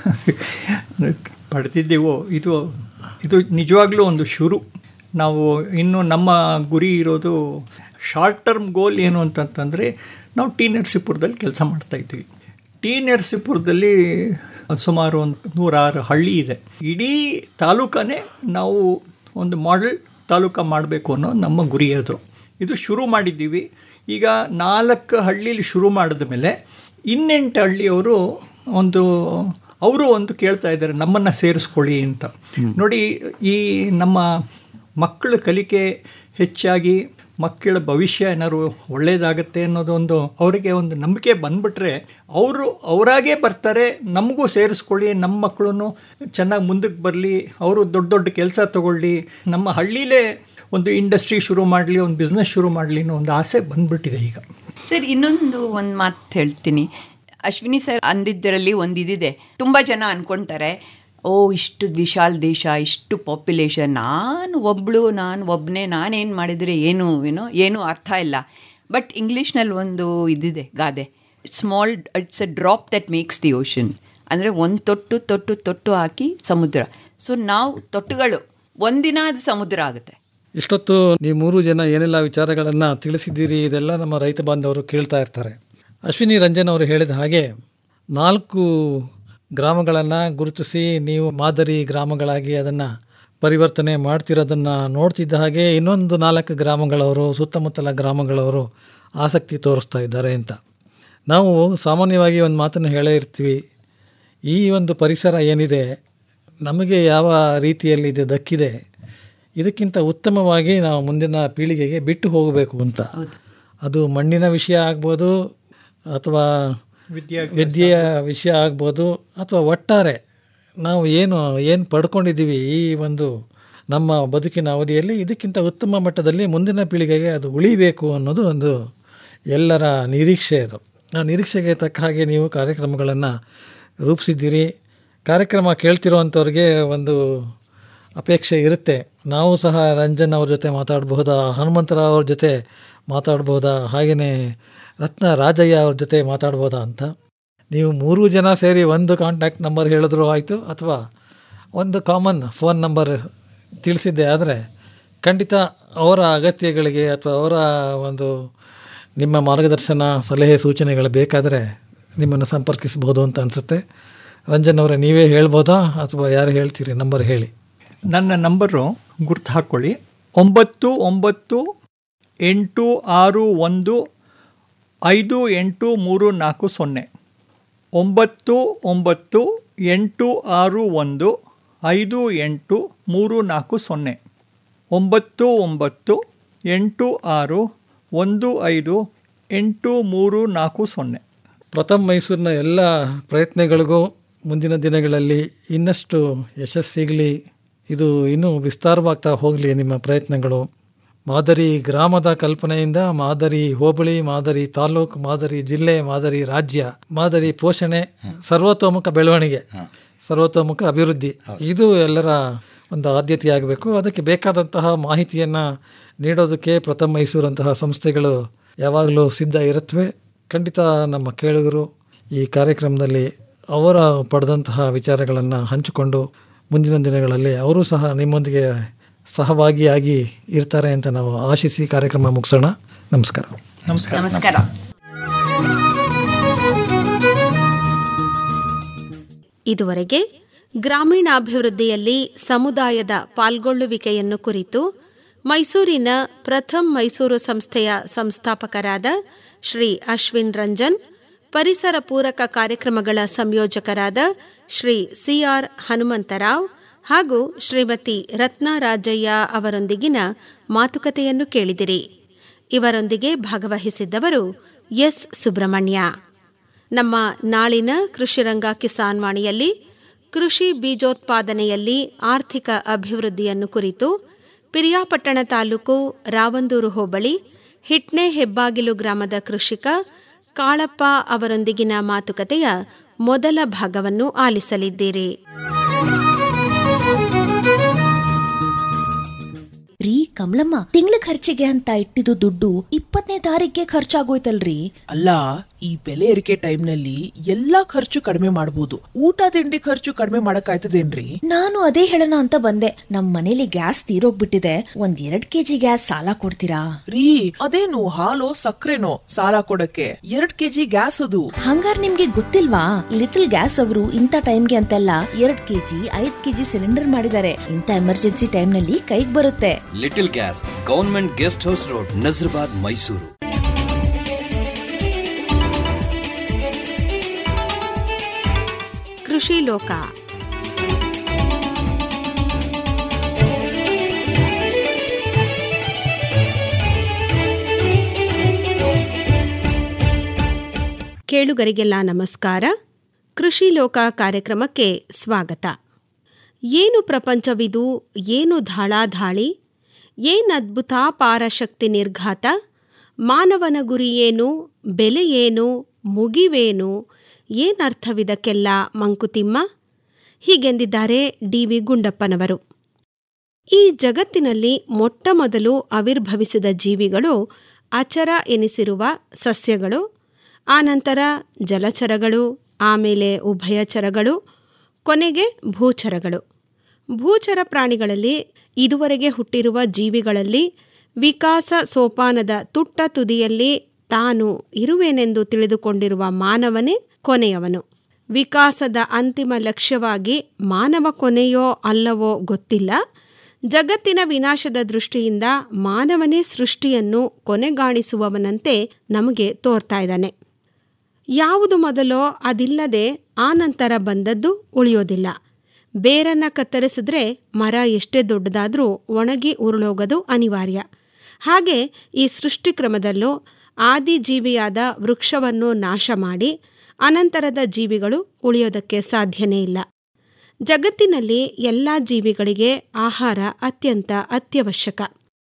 ಪಡೆದಿದ್ದೆವೋ ಇದು ಇದು ನಿಜವಾಗ್ಲೂ ಒಂದು ಶುರು ನಾವು ಇನ್ನು ನಮ್ಮ ಗುರಿ ಇರೋದು ಶಾರ್ಟ್ ಟರ್ಮ್ ಗೋಲ್ ಏನು ಅಂತಂತಂದರೆ ನಾವು ಟಿ ನರಸೀಪುರದಲ್ಲಿ ಕೆಲಸ ಮಾಡ್ತಾಯಿದ್ವಿ ಟಿ ನರಸೀಪುರದಲ್ಲಿ ಸುಮಾರು ಒಂದು ನೂರಾರು ಹಳ್ಳಿ ಇದೆ ಇಡೀ ತಾಲೂಕನೇ ನಾವು ಒಂದು ಮಾಡೆಲ್ ತಾಲೂಕ ಮಾಡಬೇಕು ಅನ್ನೋ ನಮ್ಮ ಗುರಿ ಅದು ಇದು ಶುರು ಮಾಡಿದ್ದೀವಿ ಈಗ ನಾಲ್ಕು ಹಳ್ಳೀಲಿ ಶುರು ಮಾಡಿದ ಮೇಲೆ ಇನ್ನೆಂಟು ಹಳ್ಳಿಯವರು ಒಂದು ಅವರು ಒಂದು ಕೇಳ್ತಾ ಇದ್ದಾರೆ ನಮ್ಮನ್ನು ಸೇರಿಸ್ಕೊಳ್ಳಿ ಅಂತ ನೋಡಿ ಈ ನಮ್ಮ ಮಕ್ಕಳ ಕಲಿಕೆ ಹೆಚ್ಚಾಗಿ ಮಕ್ಕಳ ಭವಿಷ್ಯ ಏನಾದ್ರು ಒಳ್ಳೆಯದಾಗತ್ತೆ ಅನ್ನೋದೊಂದು ಅವರಿಗೆ ಒಂದು ನಂಬಿಕೆ ಬಂದ್ಬಿಟ್ರೆ ಅವರು ಅವರಾಗೇ ಬರ್ತಾರೆ ನಮಗೂ ಸೇರಿಸ್ಕೊಳ್ಳಿ ನಮ್ಮ ಮಕ್ಕಳು ಚೆನ್ನಾಗಿ ಮುಂದಕ್ಕೆ ಬರಲಿ ಅವರು ದೊಡ್ಡ ದೊಡ್ಡ ಕೆಲಸ ತಗೊಳ್ಳಿ ನಮ್ಮ ಹಳ್ಳಿಲೇ ಒಂದು ಇಂಡಸ್ಟ್ರಿ ಶುರು ಮಾಡಲಿ ಒಂದು ಬಿಸ್ನೆಸ್ ಶುರು ಮಾಡಲಿ ಅನ್ನೋ ಒಂದು ಆಸೆ ಬಂದ್ಬಿಟ್ಟಿದೆ ಈಗ ಸರ್ ಇನ್ನೊಂದು ಒಂದು ಮಾತು ಹೇಳ್ತೀನಿ ಅಶ್ವಿನಿ ಸರ್ ಅಂದಿದ್ದರಲ್ಲಿ ಒಂದು ಇದಿದೆ ತುಂಬ ಜನ ಅನ್ಕೊಳ್ತಾರೆ ಓ ಇಷ್ಟು ವಿಶಾಲ್ ದೇಶ ಇಷ್ಟು ಪಾಪ್ಯುಲೇಷನ್ ನಾನು ಒಬ್ಬಳು ನಾನು ಒಬ್ಬನೇ ನಾನೇನು ಮಾಡಿದರೆ ಏನು ಏನೋ ಏನೂ ಅರ್ಥ ಇಲ್ಲ ಬಟ್ ಇಂಗ್ಲೀಷ್ನಲ್ಲಿ ಒಂದು ಇದಿದೆ ಗಾದೆ small it's a drop that makes the ocean ಅಂದರೆ ಒಂದು ತೊಟ್ಟು ತೊಟ್ಟು ತೊಟ್ಟು ಹಾಕಿ ಸಮುದ್ರ ಸೊ ನಾವು ತೊಟ್ಟುಗಳು ಒಂದಿನ ಅದು ಸಮುದ್ರ ಆಗುತ್ತೆ ಇಷ್ಟೊತ್ತು ನೀವು ಮೂರು ಜನ ಏನೆಲ್ಲ ವಿಚಾರಗಳನ್ನು ತಿಳಿಸಿದ್ದೀರಿ ಇದೆಲ್ಲ ನಮ್ಮ ರೈತ ಬಾಂಧವರು ಕೇಳ್ತಾ ಇರ್ತಾರೆ ಅಶ್ವಿನಿ ರಂಜನ್ ಅವರು ಹೇಳಿದ ಹಾಗೆ ನಾಲ್ಕು ಗ್ರಾಮಗಳನ್ನು ಗುರುತಿಸಿ ನೀವು ಮಾದರಿ ಗ್ರಾಮಗಳಾಗಿ ಅದನ್ನು ಪರಿವರ್ತನೆ ಮಾಡ್ತಿರೋದನ್ನು ನೋಡ್ತಿದ್ದ ಹಾಗೆ ಇನ್ನೊಂದು ನಾಲ್ಕು ಗ್ರಾಮಗಳವರು ಸುತ್ತಮುತ್ತಲ ಗ್ರಾಮಗಳವರು ಆಸಕ್ತಿ ತೋರಿಸ್ತಾ ಇದ್ದಾರೆ ಅಂತ ನಾವು ಸಾಮಾನ್ಯವಾಗಿ ಒಂದು ಮಾತನ್ನು ಹೇಳೇ ಇರ್ತೀವಿ ಈ ಒಂದು ಪರಿಸರ ಏನಿದೆ ನಮಗೆ ಯಾವ ರೀತಿಯಲ್ಲಿ ಇದು ದಕ್ಕಿದೆ ಇದಕ್ಕಿಂತ ಉತ್ತಮವಾಗಿ ನಾವು ಮುಂದಿನ ಪೀಳಿಗೆಗೆ ಬಿಟ್ಟು ಹೋಗಬೇಕು ಅಂತ ಅದು ಮಣ್ಣಿನ ವಿಷಯ ಆಗ್ಬೋದು ಅಥವಾ ವಿದ್ಯೆಯ ವಿಷಯ ಆಗ್ಬೋದು ಅಥವಾ ಒಟ್ಟಾರೆ ನಾವು ಏನು ಏನು ಪಡ್ಕೊಂಡಿದ್ದೀವಿ ಈ ಒಂದು ನಮ್ಮ ಬದುಕಿನ ಅವಧಿಯಲ್ಲಿ ಇದಕ್ಕಿಂತ ಉತ್ತಮ ಮಟ್ಟದಲ್ಲಿ ಮುಂದಿನ ಪೀಳಿಗೆಗೆ ಅದು ಉಳಿಬೇಕು ಅನ್ನೋದು ಒಂದು ಎಲ್ಲರ ನಿರೀಕ್ಷೆ ಅದು ಆ ನಿರೀಕ್ಷೆಗೆ ತಕ್ಕ ಹಾಗೆ ನೀವು ಕಾರ್ಯಕ್ರಮಗಳನ್ನು ರೂಪಿಸಿದ್ದೀರಿ ಕಾರ್ಯಕ್ರಮ ಕೇಳ್ತಿರೋವಂಥವ್ರಿಗೆ ಒಂದು ಅಪೇಕ್ಷೆ ಇರುತ್ತೆ ನಾವು ಸಹ ರಂಜನ್ ಅವ್ರ ಜೊತೆ ಮಾತಾಡಬಹುದಾ ಹನುಮಂತರಾವ್ ಅವ್ರ ಜೊತೆ ಮಾತಾಡ್ಬೋದಾ ಹಾಗೆಯೇ ರತ್ನ ರಾಜಯ್ಯ ಅವ್ರ ಜೊತೆ ಮಾತಾಡ್ಬೋದಾ ಅಂತ ನೀವು ಮೂರು ಜನ ಸೇರಿ ಒಂದು ಕಾಂಟ್ಯಾಕ್ಟ್ ನಂಬರ್ ಹೇಳಿದ್ರು ಆಯಿತು ಅಥವಾ ಒಂದು ಕಾಮನ್ ಫೋನ್ ನಂಬರ್ ತಿಳಿಸಿದ್ದೆ ಆದರೆ ಖಂಡಿತ ಅವರ ಅಗತ್ಯಗಳಿಗೆ ಅಥವಾ ಅವರ ಒಂದು ನಿಮ್ಮ ಮಾರ್ಗದರ್ಶನ ಸಲಹೆ ಸೂಚನೆಗಳು ಬೇಕಾದರೆ ನಿಮ್ಮನ್ನು ಸಂಪರ್ಕಿಸಬಹುದು ಅಂತ ಅನಿಸುತ್ತೆ ರಂಜನ್ ಅವರೇ ನೀವೇ ಹೇಳ್ಬೋದಾ ಅಥವಾ ಯಾರು ಹೇಳ್ತೀರಿ ನಂಬರ್ ಹೇಳಿ ನನ್ನ ನಂಬರು ಗುರ್ತು ಹಾಕ್ಕೊಳ್ಳಿ ಒಂಬತ್ತು ಒಂಬತ್ತು ಎಂಟು ಆರು ಒಂದು ಐದು ಎಂಟು ಮೂರು ನಾಲ್ಕು ಸೊನ್ನೆ ಒಂಬತ್ತು ಒಂಬತ್ತು ಎಂಟು ಆರು ಒಂದು ಐದು ಎಂಟು ಮೂರು ನಾಲ್ಕು ಸೊನ್ನೆ ಒಂಬತ್ತು ಒಂಬತ್ತು ಎಂಟು ಆರು ಒಂದು ಐದು ಎಂಟು ಮೂರು ನಾಲ್ಕು ಸೊನ್ನೆ ಪ್ರಥಮ್ ಮೈಸೂರಿನ ಎಲ್ಲ ಪ್ರಯತ್ನಗಳಿಗೂ ಮುಂದಿನ ದಿನಗಳಲ್ಲಿ ಇನ್ನಷ್ಟು ಯಶಸ್ಸು ಸಿಗಲಿ ಇದು ಇನ್ನೂ ವಿಸ್ತಾರವಾಗ್ತಾ ಹೋಗಲಿ ನಿಮ್ಮ ಪ್ರಯತ್ನಗಳು ಮಾದರಿ ಗ್ರಾಮದ ಕಲ್ಪನೆಯಿಂದ ಮಾದರಿ ಹೋಬಳಿ ಮಾದರಿ ತಾಲೂಕು ಮಾದರಿ ಜಿಲ್ಲೆ ಮಾದರಿ ರಾಜ್ಯ ಮಾದರಿ ಪೋಷಣೆ ಸರ್ವತೋಮುಖ ಬೆಳವಣಿಗೆ ಸರ್ವತೋಮುಖ ಅಭಿವೃದ್ಧಿ ಇದು ಎಲ್ಲರ ಒಂದು ಆದ್ಯತೆಯಾಗಬೇಕು ಅದಕ್ಕೆ ಬೇಕಾದಂತಹ ಮಾಹಿತಿಯನ್ನು ನೀಡೋದಕ್ಕೆ ಪ್ರಥಮ ಮೈಸೂರಂತಹ ಸಂಸ್ಥೆಗಳು ಯಾವಾಗಲೂ ಸಿದ್ಧ ಇರುತ್ತವೆ ಖಂಡಿತ ನಮ್ಮ ಕೇಳುಗರು ಈ ಕಾರ್ಯಕ್ರಮದಲ್ಲಿ ಅವರ ಪಡೆದಂತಹ ವಿಚಾರಗಳನ್ನು ಹಂಚಿಕೊಂಡು ಮುಂದಿನ ದಿನಗಳಲ್ಲಿ ಅವರು ಸಹ ನಿಮ್ಮೊಂದಿಗೆ ಸಹಭಾಗಿಯಾಗಿ ಇರ್ತಾರೆ ಅಂತ ನಾವು ಆಶಿಸಿ ಕಾರ್ಯಕ್ರಮ ಮುಗಿಸೋಣ ನಮಸ್ಕಾರ ನಮಸ್ಕಾರ ನಮಸ್ಕಾರ ಇದುವರೆಗೆ ಗ್ರಾಮೀಣಾಭಿವೃದ್ಧಿಯಲ್ಲಿ ಸಮುದಾಯದ ಪಾಲ್ಗೊಳ್ಳುವಿಕೆಯನ್ನು ಕುರಿತು ಮೈಸೂರಿನ ಪ್ರಥಮ್ ಮೈಸೂರು ಸಂಸ್ಥೆಯ ಸಂಸ್ಥಾಪಕರಾದ ಶ್ರೀ ಅಶ್ವಿನ್ ರಂಜನ್ ಪರಿಸರ ಪೂರಕ ಕಾರ್ಯಕ್ರಮಗಳ ಸಂಯೋಜಕರಾದ ಶ್ರೀ ಸಿಆರ್ ಹನುಮಂತರಾವ್ ಹಾಗೂ ಶ್ರೀಮತಿ ರತ್ನರಾಜಯ್ಯ ಅವರೊಂದಿಗಿನ ಮಾತುಕತೆಯನ್ನು ಕೇಳಿದಿರಿ ಇವರೊಂದಿಗೆ ಭಾಗವಹಿಸಿದ್ದವರು ಎಸ್ ಸುಬ್ರಹ್ಮಣ್ಯ ನಮ್ಮ ನಾಳಿನ ಕೃಷಿರಂಗ ಕಿಸಾನ್ ವಾಣಿಯಲ್ಲಿ ಕೃಷಿ ಬೀಜೋತ್ಪಾದನೆಯಲ್ಲಿ ಆರ್ಥಿಕ ಅಭಿವೃದ್ಧಿಯನ್ನು ಕುರಿತು ಪಿರಿಯಾಪಟ್ಟಣ ತಾಲೂಕು ರಾವಂದೂರು ಹೋಬಳಿ ಹಿಟ್ನೆ ಹೆಬ್ಬಾಗಿಲು ಗ್ರಾಮದ ಕೃಷಿಕ ಕಾಳಪ್ಪ ಅವರೊಂದಿಗಿನ ಮಾತುಕತೆಯ ಮೊದಲ ಭಾಗವನ್ನು ಆಲಿಸಲಿದ್ದೀರಿ ರೀ ಕಮಲಮ್ಮ ತಿಂಗಳ ಖರ್ಚಿಗೆ ಅಂತ ಇಟ್ಟಿದ್ದು ದುಡ್ಡು ಇಪ್ಪತ್ತನೇ ತಾರೀಕಿಗೆ ಖರ್ಚಾಗೋಯ್ತಲ್ರಿ ಅಲ್ಲ ಈ ಬೆಲೆ ಏರಿಕೆ ಟೈಮ್ನಲ್ಲಿ ಎಲ್ಲಾ ಖರ್ಚು ಕಡಿಮೆ ಮಾಡಬಹುದು ಊಟ ತಿಂಡಿ ಖರ್ಚು ಕಡಿಮೆ ಮಾಡಕ್ಕಾಯ್ತದೇನ್ರಿ ನಾನು ಅದೇ ಹೇಳೋಣ ಅಂತ ಬಂದೆ ನಮ್ ಮನೇಲಿ ಗ್ಯಾಸ್ ತೀರೋಗ್ಬಿಟ್ಟಿದೆ ಒಂದ್ ಎರಡ್ ಕೆಜಿ ಗ್ಯಾಸ್ ಸಾಲ ಕೊಡ್ತೀರಾ ರೀ ಅದೇನು ಹಾಲು ಸಕ್ಕರೆನೋ ಸಾಲ ಕೊಡಕ್ಕೆ ಎರಡ್ ಕೆಜಿ ಗ್ಯಾಸ್ ಅದು ಹಂಗಾರ್ ನಿಮ್ಗೆ ಗೊತ್ತಿಲ್ವಾ ಲಿಟಲ್ ಗ್ಯಾಸ್ ಅವರು ಇಂಥ ಟೈಮ್ಗೆ ಅಂತೆಲ್ಲ ಎರಡ್ ಕೆಜಿ ಐದ್ ಕೆಜಿ ಸಿಲಿಂಡರ್ ಮಾಡಿದ್ದಾರೆ ಇಂಥ ಎಮರ್ಜೆನ್ಸಿ ಟೈಮ್ ನಲ್ಲಿ ಕೈಗ್ ಬರುತ್ತೆ little gas government guest house road Nazarbad Mysuru ಕೃಷಿ ಲೋಕ ಕೇಳುಗರಿಗೆಲ್ಲ ನಮಸ್ಕಾರ ಕೃಷಿ ಲೋಕ ಕಾರ್ಯಕ್ರಮಕ್ಕೆ ಸ್ವಾಗತ ಏನು ಪ್ರಪಂಚವಿದು ಏನು ಧಾಳಾಧಾಳಿ ಏನದ್ಭುತ ಪಾರಶಕ್ತಿ ನಿರ್ಘಾತ ಮಾನವನ ಗುರಿ ಏನು ಬೆಲೆ ಏನು ಮುಗಿವೇನು ಏನರ್ಥವಿದಕ್ಕೆಲ್ಲ ಮಂಕುತಿಮ್ಮ ಹೀಗೆಂದಿದ್ದಾರೆ ಡಿ ವಿ ಗುಂಡಪ್ಪನವರು ಈ ಜಗತ್ತಿನಲ್ಲಿ ಮೊಟ್ಟಮೊದಲು ಆವಿರ್ಭವಿಸಿದ ಜೀವಿಗಳು ಅಚರ ಎನಿಸಿರುವ ಸಸ್ಯಗಳು ಆನಂತರ ಜಲಚರಗಳು ಆಮೇಲೆ ಉಭಯಚರಗಳು ಕೊನೆಗೆ ಭೂಚರಗಳು ಭೂಚರ ಪ್ರಾಣಿಗಳಲ್ಲಿ ಇದುವರೆಗೆ ಹುಟ್ಟಿರುವ ಜೀವಿಗಳಲ್ಲಿ ವಿಕಾಸ ಸೋಪಾನದ ತುಟ್ಟ ತುದಿಯಲ್ಲಿ ತಾನು ಇರುವೆನೆಂದು ತಿಳಿದುಕೊಂಡಿರುವ ಮಾನವನೇ ಕೊನೆಯವನು ವಿಕಾಸದ ಅಂತಿಮ ಲಕ್ಷ್ಯವಾಗಿ ಮಾನವ ಕೊನೆಯೋ ಅಲ್ಲವೋ ಗೊತ್ತಿಲ್ಲ ಜಗತ್ತಿನ ವಿನಾಶದ ದೃಷ್ಟಿಯಿಂದ ಮಾನವನೇ ಸೃಷ್ಟಿಯನ್ನು ಕೊನೆಗಾಣಿಸುವವನಂತೆ ನಮಗೆ ತೋರ್ತಾ ಇದ್ದಾನೆ ಯಾವುದು ಮೊದಲೋ ಅದಿಲ್ಲದೆ ಆನಂತರ ಬಂದದ್ದು ಉಳಿಯೋದಿಲ್ಲ ಬೇರನ್ನ ಕತ್ತರಿಸಿದ್ರೆ ಮರ ಎಷ್ಟೇ ದೊಡ್ಡದಾದರೂ ಒಣಗಿ ಉರುಳೋಗೋದು ಅನಿವಾರ್ಯ ಹಾಗೆ ಈ ಸೃಷ್ಟಿಕ್ರಮದಲ್ಲೂ ಆದಿಜೀವಿಯಾದ ವೃಕ್ಷವನ್ನು ನಾಶ ಮಾಡಿ ಅನಂತರದ ಜೀವಿಗಳು ಉಳಿಯೋದಕ್ಕೆ ಸಾಧ್ಯನೇ ಇಲ್ಲ ಜಗತ್ತಿನಲ್ಲಿ ಎಲ್ಲ ಜೀವಿಗಳಿಗೆ ಆಹಾರ ಅತ್ಯಂತ ಅತ್ಯವಶ್ಯಕ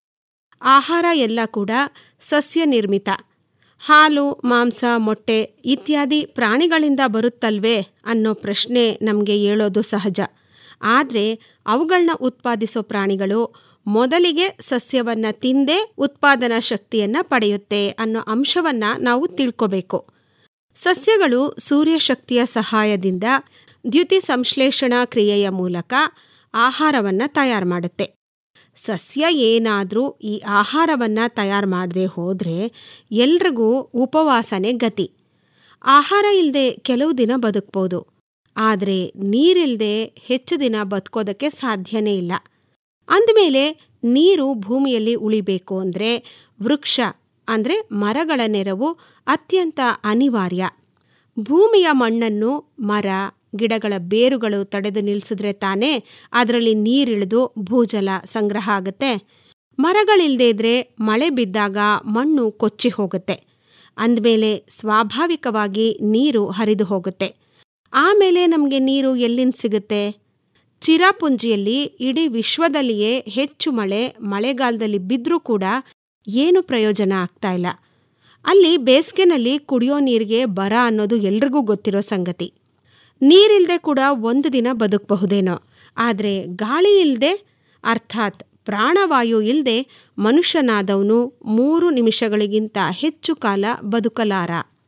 ಆಹಾರ ಎಲ್ಲ ಕೂಡ ಸಸ್ಯ ನಿರ್ಮಿತ ಹಾಲು ಮಾಂಸ ಮೊಟ್ಟೆ ಇತ್ಯಾದಿ ಪ್ರಾಣಿಗಳಿಂದ ಬರುತ್ತಲ್ವೇ ಅನ್ನೋ ಪ್ರಶ್ನೆ ನಮಗೆ ಹೇಳೋದು ಸಹಜ ಆದರೆ ಅವುಗಳನ್ನ ಉತ್ಪಾದಿಸೋ ಪ್ರಾಣಿಗಳು ಮೊದಲಿಗೆ ಸಸ್ಯವನ್ನು ತಿಂದೇ ಉತ್ಪಾದನಾ ಶಕ್ತಿಯನ್ನು ಪಡೆಯುತ್ತೆ ಅನ್ನೋ ಅಂಶವನ್ನು ನಾವು ತಿಳ್ಕೋಬೇಕು ಸಸ್ಯಗಳು ಸೂರ್ಯಶಕ್ತಿಯ ಸಹಾಯದಿಂದ ದ್ಯುತಿ ಸಂಶ್ಲೇಷಣಾ ಕ್ರಿಯೆಯ ಮೂಲಕ ಆಹಾರವನ್ನು ತಯಾರು ಮಾಡುತ್ತೆ ಸಸ್ಯ ಏನಾದರೂ ಈ ಆಹಾರವನ್ನು ತಯಾರು ಮಾಡದೆ ಹೋದರೆ ಎಲ್ರಿಗೂ ಉಪವಾಸನೆ ಗತಿ ಆಹಾರ ಇಲ್ಲದೆ ಕೆಲವು ದಿನ ಬದುಕ್ಬೋದು ಆದರೆ ನೀರಿಲ್ಲದೆ ಹೆಚ್ಚು ದಿನ ಬದುಕೋದಕ್ಕೆ ಸಾಧ್ಯನೇ ಇಲ್ಲ ಅಂದಮೇಲೆ ನೀರು ಭೂಮಿಯಲ್ಲಿ ಉಳಿಬೇಕು ಅಂದರೆ ವೃಕ್ಷ ಅಂದರೆ ಮರಗಳ ನೆರವು ಅತ್ಯಂತ ಅನಿವಾರ್ಯ ಭೂಮಿಯ ಮಣ್ಣನ್ನು ಮರ ಗಿಡಗಳ ಬೇರುಗಳು ತಡೆದು ನಿಲ್ಲಿಸಿದ್ರೆ ತಾನೇ ಅದರಲ್ಲಿ ನೀರಿಳಿದು ಭೂಜಲ ಸಂಗ್ರಹ ಆಗುತ್ತೆ ಮರಗಳಿಲ್ಲದೆ ಇದ್ರೆ ಮಳೆ ಬಿದ್ದಾಗ ಮಣ್ಣು ಕೊಚ್ಚಿ ಹೋಗುತ್ತೆ ಅಂದಮೇಲೆ ಸ್ವಾಭಾವಿಕವಾಗಿ ನೀರು ಹರಿದು ಹೋಗುತ್ತೆ ಆಮೇಲೆ ನಮಗೆ ನೀರು ಎಲ್ಲಿಂದ ಸಿಗುತ್ತೆ ಚಿರಾಪುಂಜಿಯಲ್ಲಿ ಇಡೀ ವಿಶ್ವದಲ್ಲಿಯೇ ಹೆಚ್ಚು ಮಳೆ ಮಳೆಗಾಲದಲ್ಲಿ ಬಿದ್ದರೂ ಕೂಡ ಏನು ಪ್ರಯೋಜನ ಆಗ್ತಾ ಇಲ್ಲ ಅಲ್ಲಿ ಬೇಸಿಗೆನಲ್ಲಿ ಕುಡಿಯೋ ನೀರಿಗೆ ಬರ ಅನ್ನೋದು ಎಲ್ರಿಗೂ ಗೊತ್ತಿರೋ ಸಂಗತಿ ನೀರಿಲ್ಲದೆ ಕೂಡ ಒಂದು ದಿನ ಬದುಕಬಹುದೇನೋ ಆದರೆ ಗಾಳಿ ಇಲ್ಲದೆ ಅರ್ಥಾತ್ ಪ್ರಾಣವಾಯು ಇಲ್ಲದೆ ಮನುಷ್ಯನಾದವನು ಮೂರು ನಿಮಿಷಗಳಿಗಿಂತ ಹೆಚ್ಚು ಕಾಲ ಬದುಕಲಾರ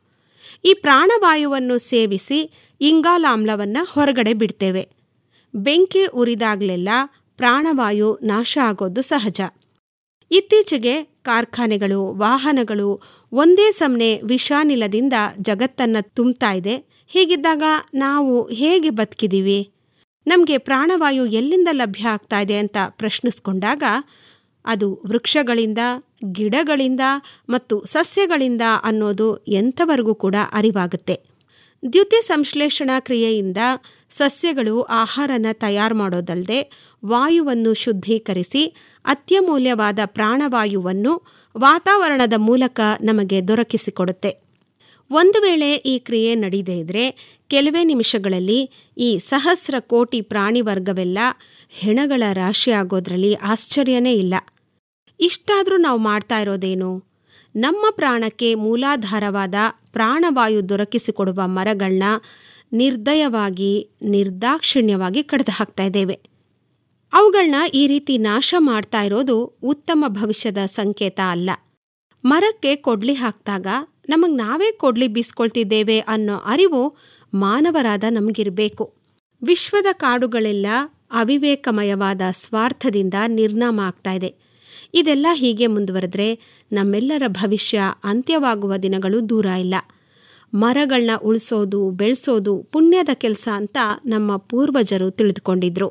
ಈ ಪ್ರಾಣವಾಯುವನ್ನು ಸೇವಿಸಿ ಇಂಗಾಲಾಮ್ಲವನ್ನು ಹೊರಗಡೆ ಬಿಡ್ತೇವೆ ಬೆಂಕಿ ಉರಿದಾಗಲೆಲ್ಲ ಪ್ರಾಣವಾಯು ನಾಶ ಆಗೋದು ಸಹಜ ಇತ್ತೀಚೆಗೆ ಕಾರ್ಖಾನೆಗಳು ವಾಹನಗಳು ಒಂದೇ ಸಮನೆ ವಿಷಾನಿಲದಿಂದ ಜಗತ್ತನ್ನು ತುಂಬ್ತಾ ಇದೆ ಹೀಗಿದ್ದಾಗ ನಾವು ಹೇಗೆ ಬದುಕಿದೀವಿ ನಮಗೆ ಪ್ರಾಣವಾಯು ಎಲ್ಲಿಂದ ಲಭ್ಯ ಆಗ್ತಾ ಇದೆ ಅಂತ ಪ್ರಶ್ನಿಸ್ಕೊಂಡಾಗ ಅದು ವೃಕ್ಷಗಳಿಂದ ಗಿಡಗಳಿಂದ ಮತ್ತು ಸಸ್ಯಗಳಿಂದ ಅನ್ನೋದು ಎಂಥವರೆಗೂ ಕೂಡ ಅರಿವಾಗುತ್ತೆ ದ್ಯುತಿ ಸಂಶ್ಲೇಷಣಾ ಕ್ರಿಯೆಯಿಂದ ಸಸ್ಯಗಳು ಆಹಾರನ ತಯಾರು ಮಾಡೋದಲ್ಲದೆ ವಾಯುವನ್ನು ಶುದ್ಧೀಕರಿಸಿ ಅತ್ಯಮೂಲ್ಯವಾದ ಪ್ರಾಣವಾಯುವನ್ನು ವಾತಾವರಣದ ಮೂಲಕ ನಮಗೆ ದೊರಕಿಸಿಕೊಡುತ್ತೆ ಒಂದು ವೇಳೆ ಈ ಕ್ರಿಯೆ ನಡೀದೇ ಇದ್ರೆ ಕೆಲವೇ ನಿಮಿಷಗಳಲ್ಲಿ ಈ ಸಹಸ್ರ ಕೋಟಿ ಪ್ರಾಣಿ ವರ್ಗವೆಲ್ಲ ಹೆಣಗಳ ರಾಶಿಯಾಗೋದ್ರಲ್ಲಿ ಆಶ್ಚರ್ಯನೇ ಇಲ್ಲ ಇಷ್ಟಾದರೂ ನಾವು ಮಾಡ್ತಾ ಇರೋದೇನು ನಮ್ಮ ಪ್ರಾಣಕ್ಕೆ ಮೂಲಾಧಾರವಾದ ಪ್ರಾಣವಾಯು ದೊರಕಿಸಿಕೊಡುವ ಮರಗಳನ್ನ ನಿರ್ದಯವಾಗಿ ನಿರ್ದಾಕ್ಷಿಣ್ಯವಾಗಿ ಕಡಿದು ಹಾಕ್ತಾ ಇದ್ದೇವೆ ಅವುಗಳನ್ನ ಈ ರೀತಿ ನಾಶ ಮಾಡ್ತಾ ಇರೋದು ಉತ್ತಮ ಭವಿಷ್ಯದ ಸಂಕೇತ ಅಲ್ಲ ಮರಕ್ಕೆ ಕೊಡ್ಲಿ ಹಾಕ್ದಾಗ ನಮಗೆ ನಾವೇ ಕೊಡ್ಲಿ ಬೀಸ್ಕೊಳ್ತಿದ್ದೇವೆ ಅನ್ನೋ ಅರಿವು ಮಾನವರಾದ ನಮಗಿರಬೇಕು ವಿಶ್ವದ ಕಾಡುಗಳೆಲ್ಲ ಅವಿವೇಕಮಯವಾದ ಸ್ವಾರ್ಥದಿಂದ ನಿರ್ನಾಮ ಆಗ್ತಾ ಇದೆ ಇದೆಲ್ಲ ಹೀಗೆ ಮುಂದುವರೆದ್ರೆ ನಮ್ಮೆಲ್ಲರ ಭವಿಷ್ಯ ಅಂತ್ಯವಾಗುವ ದಿನಗಳು ದೂರ ಇಲ್ಲ ಮರಗಳನ್ನ ಉಳಿಸೋದು ಬೆಳೆಸೋದು ಪುಣ್ಯದ ಕೆಲಸ ಅಂತ ನಮ್ಮ ಪೂರ್ವಜರು ತಿಳಿದುಕೊಂಡಿದ್ರು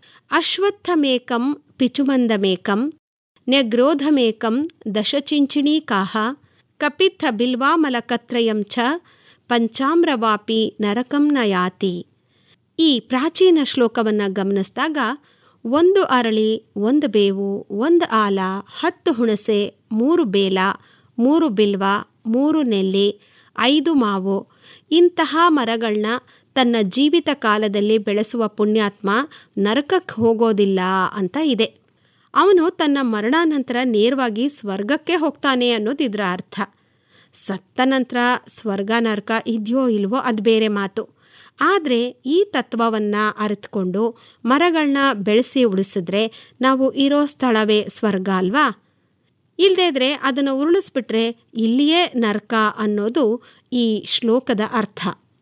ಅಶ್ವತ್ಥಮೇಕಂ ಪಿಚುಮಂದಮೇಕಂ ನ್ಯಗ್ರೋಧಮೇಕಂ ದಶಚಿಂಚಿಣೀಕಾಹ ಕಪಿತ್ಥ ಬಿಲ್ವಾಮಲಕತ್ರಯಂ ಚ ಪಂಚಾಮ್ರವಾಪಿ ನರಕಂ ನ ಯಾತಿ ಈ ಪ್ರಾಚೀನ ಶ್ಲೋಕವನ್ನು ಗಮನಿಸಿದಾಗ ಒಂದು ಅರಳಿ ಒಂದು ಬೇವು ಒಂದು ಆಲ ಹತ್ತು ಹುಣಸೆ ಮೂರು ಬೇಲ ಮೂರು ಬಿಲ್ವ ಮೂರು ನೆಲ್ಲಿ ಐದು ಮಾವು ಇಂತಹ ಮರಗಳನ್ನ ತನ್ನ ಜೀವಿತ ಕಾಲದಲ್ಲಿ ಬೆಳೆಸುವ ಪುಣ್ಯಾತ್ಮ ನರಕಕ್ಕೆ ಹೋಗೋದಿಲ್ಲ ಅಂತ ಇದೆ ಅವನು ತನ್ನ ಮರಣಾನಂತರ ನೇರವಾಗಿ ಸ್ವರ್ಗಕ್ಕೆ ಹೋಗ್ತಾನೆ ಅನ್ನೋದು ಇದರ ಅರ್ಥ ಸತ್ತ ನಂತರ ಸ್ವರ್ಗ ನರಕ ಇದೆಯೋ ಇಲ್ವೋ ಅದು ಬೇರೆ ಮಾತು ಆದರೆ ಈ ತತ್ವವನ್ನು ಅರಿತುಕೊಂಡು ಮರಗಳನ್ನ ಬೆಳೆಸಿ ಉಳಿಸಿದ್ರೆ ನಾವು ಇರೋ ಸ್ಥಳವೇ ಸ್ವರ್ಗ ಅಲ್ವಾ ಇಲ್ಲದೇ ಇದ್ರೆ ಅದನ್ನು ಉರುಳಿಸ್ಬಿಟ್ರೆ ಇಲ್ಲಿಯೇ ನರಕ ಅನ್ನೋದು ಈ ಶ್ಲೋಕದ ಅರ್ಥ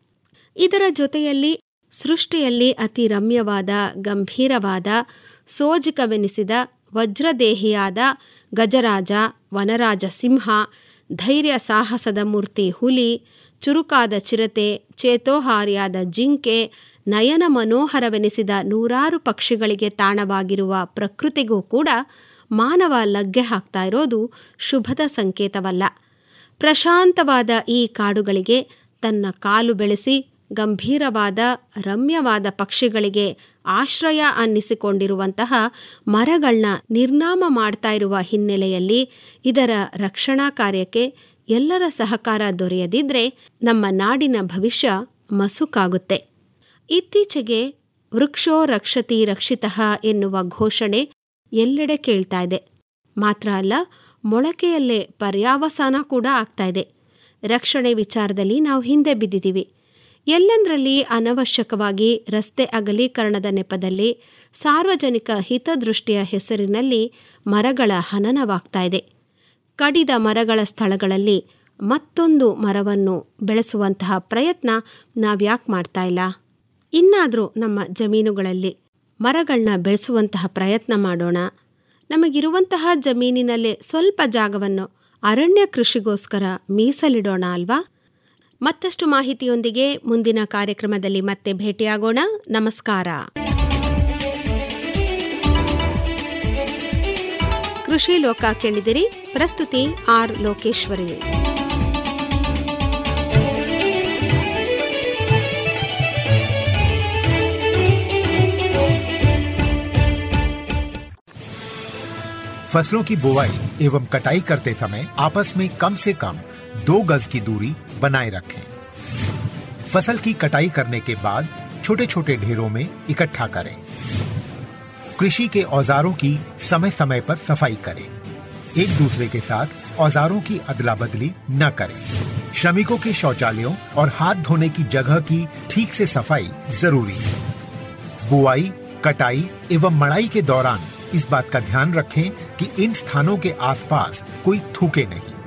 ಇದರ ಜೊತೆಯಲ್ಲಿ ಸೃಷ್ಟಿಯಲ್ಲಿ ಅತಿ ರಮ್ಯವಾದ ಗಂಭೀರವಾದ ಸೋಜಿಕವೆನಿಸಿದ ವಜ್ರದೇಹಿಯಾದ ಗಜರಾಜ ವನರಾಜ ಸಿಂಹ ಧೈರ್ಯ ಸಾಹಸದ ಮೂರ್ತಿ ಹುಲಿ ಚುರುಕಾದ ಚಿರತೆ ಚೇತೋಹಾರಿಯಾದ ಜಿಂಕೆ ನಯನ ಮನೋಹರವೆನಿಸಿದ ನೂರಾರು ಪಕ್ಷಿಗಳಿಗೆ ತಾಣವಾಗಿರುವ ಪ್ರಕೃತಿಗೂ ಕೂಡ ಮಾನವ ಲಗ್ಗೆ ಹಾಕ್ತಾ ಇರೋದು ಶುಭದ ಸಂಕೇತವಲ್ಲ ಪ್ರಶಾಂತವಾದ ಈ ಕಾಡುಗಳಿಗೆ ತನ್ನ ಕಾಲು ಬೆಳೆಸಿ ಗಂಭೀರವಾದ ರಮ್ಯವಾದ ಪಕ್ಷಿಗಳಿಗೆ ಆಶ್ರಯ ಅನ್ನಿಸಿಕೊಂಡಿರುವಂತಹ ಮರಗಳನ್ನ ನಿರ್ನಾಮ ಮಾಡ್ತಾ ಇರುವ ಹಿನ್ನೆಲೆಯಲ್ಲಿ ಇದರ ರಕ್ಷಣಾ ಕಾರ್ಯಕ್ಕೆ ಎಲ್ಲರ ಸಹಕಾರ ದೊರೆಯದಿದ್ರೆ ನಮ್ಮ ನಾಡಿನ ಭವಿಷ್ಯ ಮಸುಕಾಗುತ್ತೆ ಇತ್ತೀಚೆಗೆ ವೃಕ್ಷೋ ರಕ್ಷತಿ ರಕ್ಷಿತಃ ಎನ್ನುವ ಘೋಷಣೆ ಎಲ್ಲೆಡೆ ಕೇಳ್ತಾ ಇದೆ ಮಾತ್ರ ಅಲ್ಲ ಮೊಳಕೆಯಲ್ಲೇ ಪರ್ಯಾವಸಾನ ಕೂಡ ಆಗ್ತಾ ಇದೆ ರಕ್ಷಣೆ ವಿಚಾರದಲ್ಲಿ ನಾವು ಹಿಂದೆ ಬಿದ್ದಿದ್ದೀವಿ ಎಲ್ಲಂದರಲ್ಲಿ ಅನವಶ್ಯಕವಾಗಿ ರಸ್ತೆ ಅಗಲೀಕರಣದ ನೆಪದಲ್ಲಿ ಸಾರ್ವಜನಿಕ ಹಿತದೃಷ್ಟಿಯ ಹೆಸರಿನಲ್ಲಿ ಮರಗಳ ಹನನವಾಗ್ತಾ ಇದೆ ಕಡಿದ ಮರಗಳ ಸ್ಥಳಗಳಲ್ಲಿ ಮತ್ತೊಂದು ಮರವನ್ನು ಬೆಳೆಸುವಂತಹ ಪ್ರಯತ್ನ ನಾವ್ಯಾಕೆ ಮಾಡ್ತಾ ಇಲ್ಲ ಇನ್ನಾದರೂ ನಮ್ಮ ಜಮೀನುಗಳಲ್ಲಿ ಮರಗಳನ್ನ ಬೆಳೆಸುವಂತಹ ಪ್ರಯತ್ನ ಮಾಡೋಣ ನಮಗಿರುವಂತಹ ಜಮೀನಿನಲ್ಲೇ ಸ್ವಲ್ಪ ಜಾಗವನ್ನು ಅರಣ್ಯ ಕೃಷಿಗೋಸ್ಕರ ಮೀಸಲಿಡೋಣ ಅಲ್ವಾ ಮತ್ತಷ್ಟು ಮಾಹಿತಿಯೊಂದಿಗೆ ಮುಂದಿನ ಕಾರ್ಯಕ್ರಮದಲ್ಲಿ ಮತ್ತೆ ಭೇಟಿಯಾಗೋಣ ನಮಸ್ಕಾರ ಕೃಷಿ ಲೋಕ ಕೇಳಿದಿರಿ ಪ್ರಸ್ತುತಿ ಆರ್ ಲೋಕೇಶ್ವರಿ फसलों की बुवाई एवं कटाई करते समय आपस में कम से कम दो गज की दूरी बनाए रखें फसल की कटाई करने के बाद छोटे छोटे ढेरों में इकट्ठा करें कृषि के औजारों की समय समय पर सफाई करें एक दूसरे के साथ औजारों की अदला बदली न करें श्रमिकों के शौचालयों और हाथ धोने की जगह की ठीक से सफाई जरूरी है बुआई कटाई एवं मड़ाई के दौरान इस बात का ध्यान रखें कि इन स्थानों के आसपास कोई थूके नहीं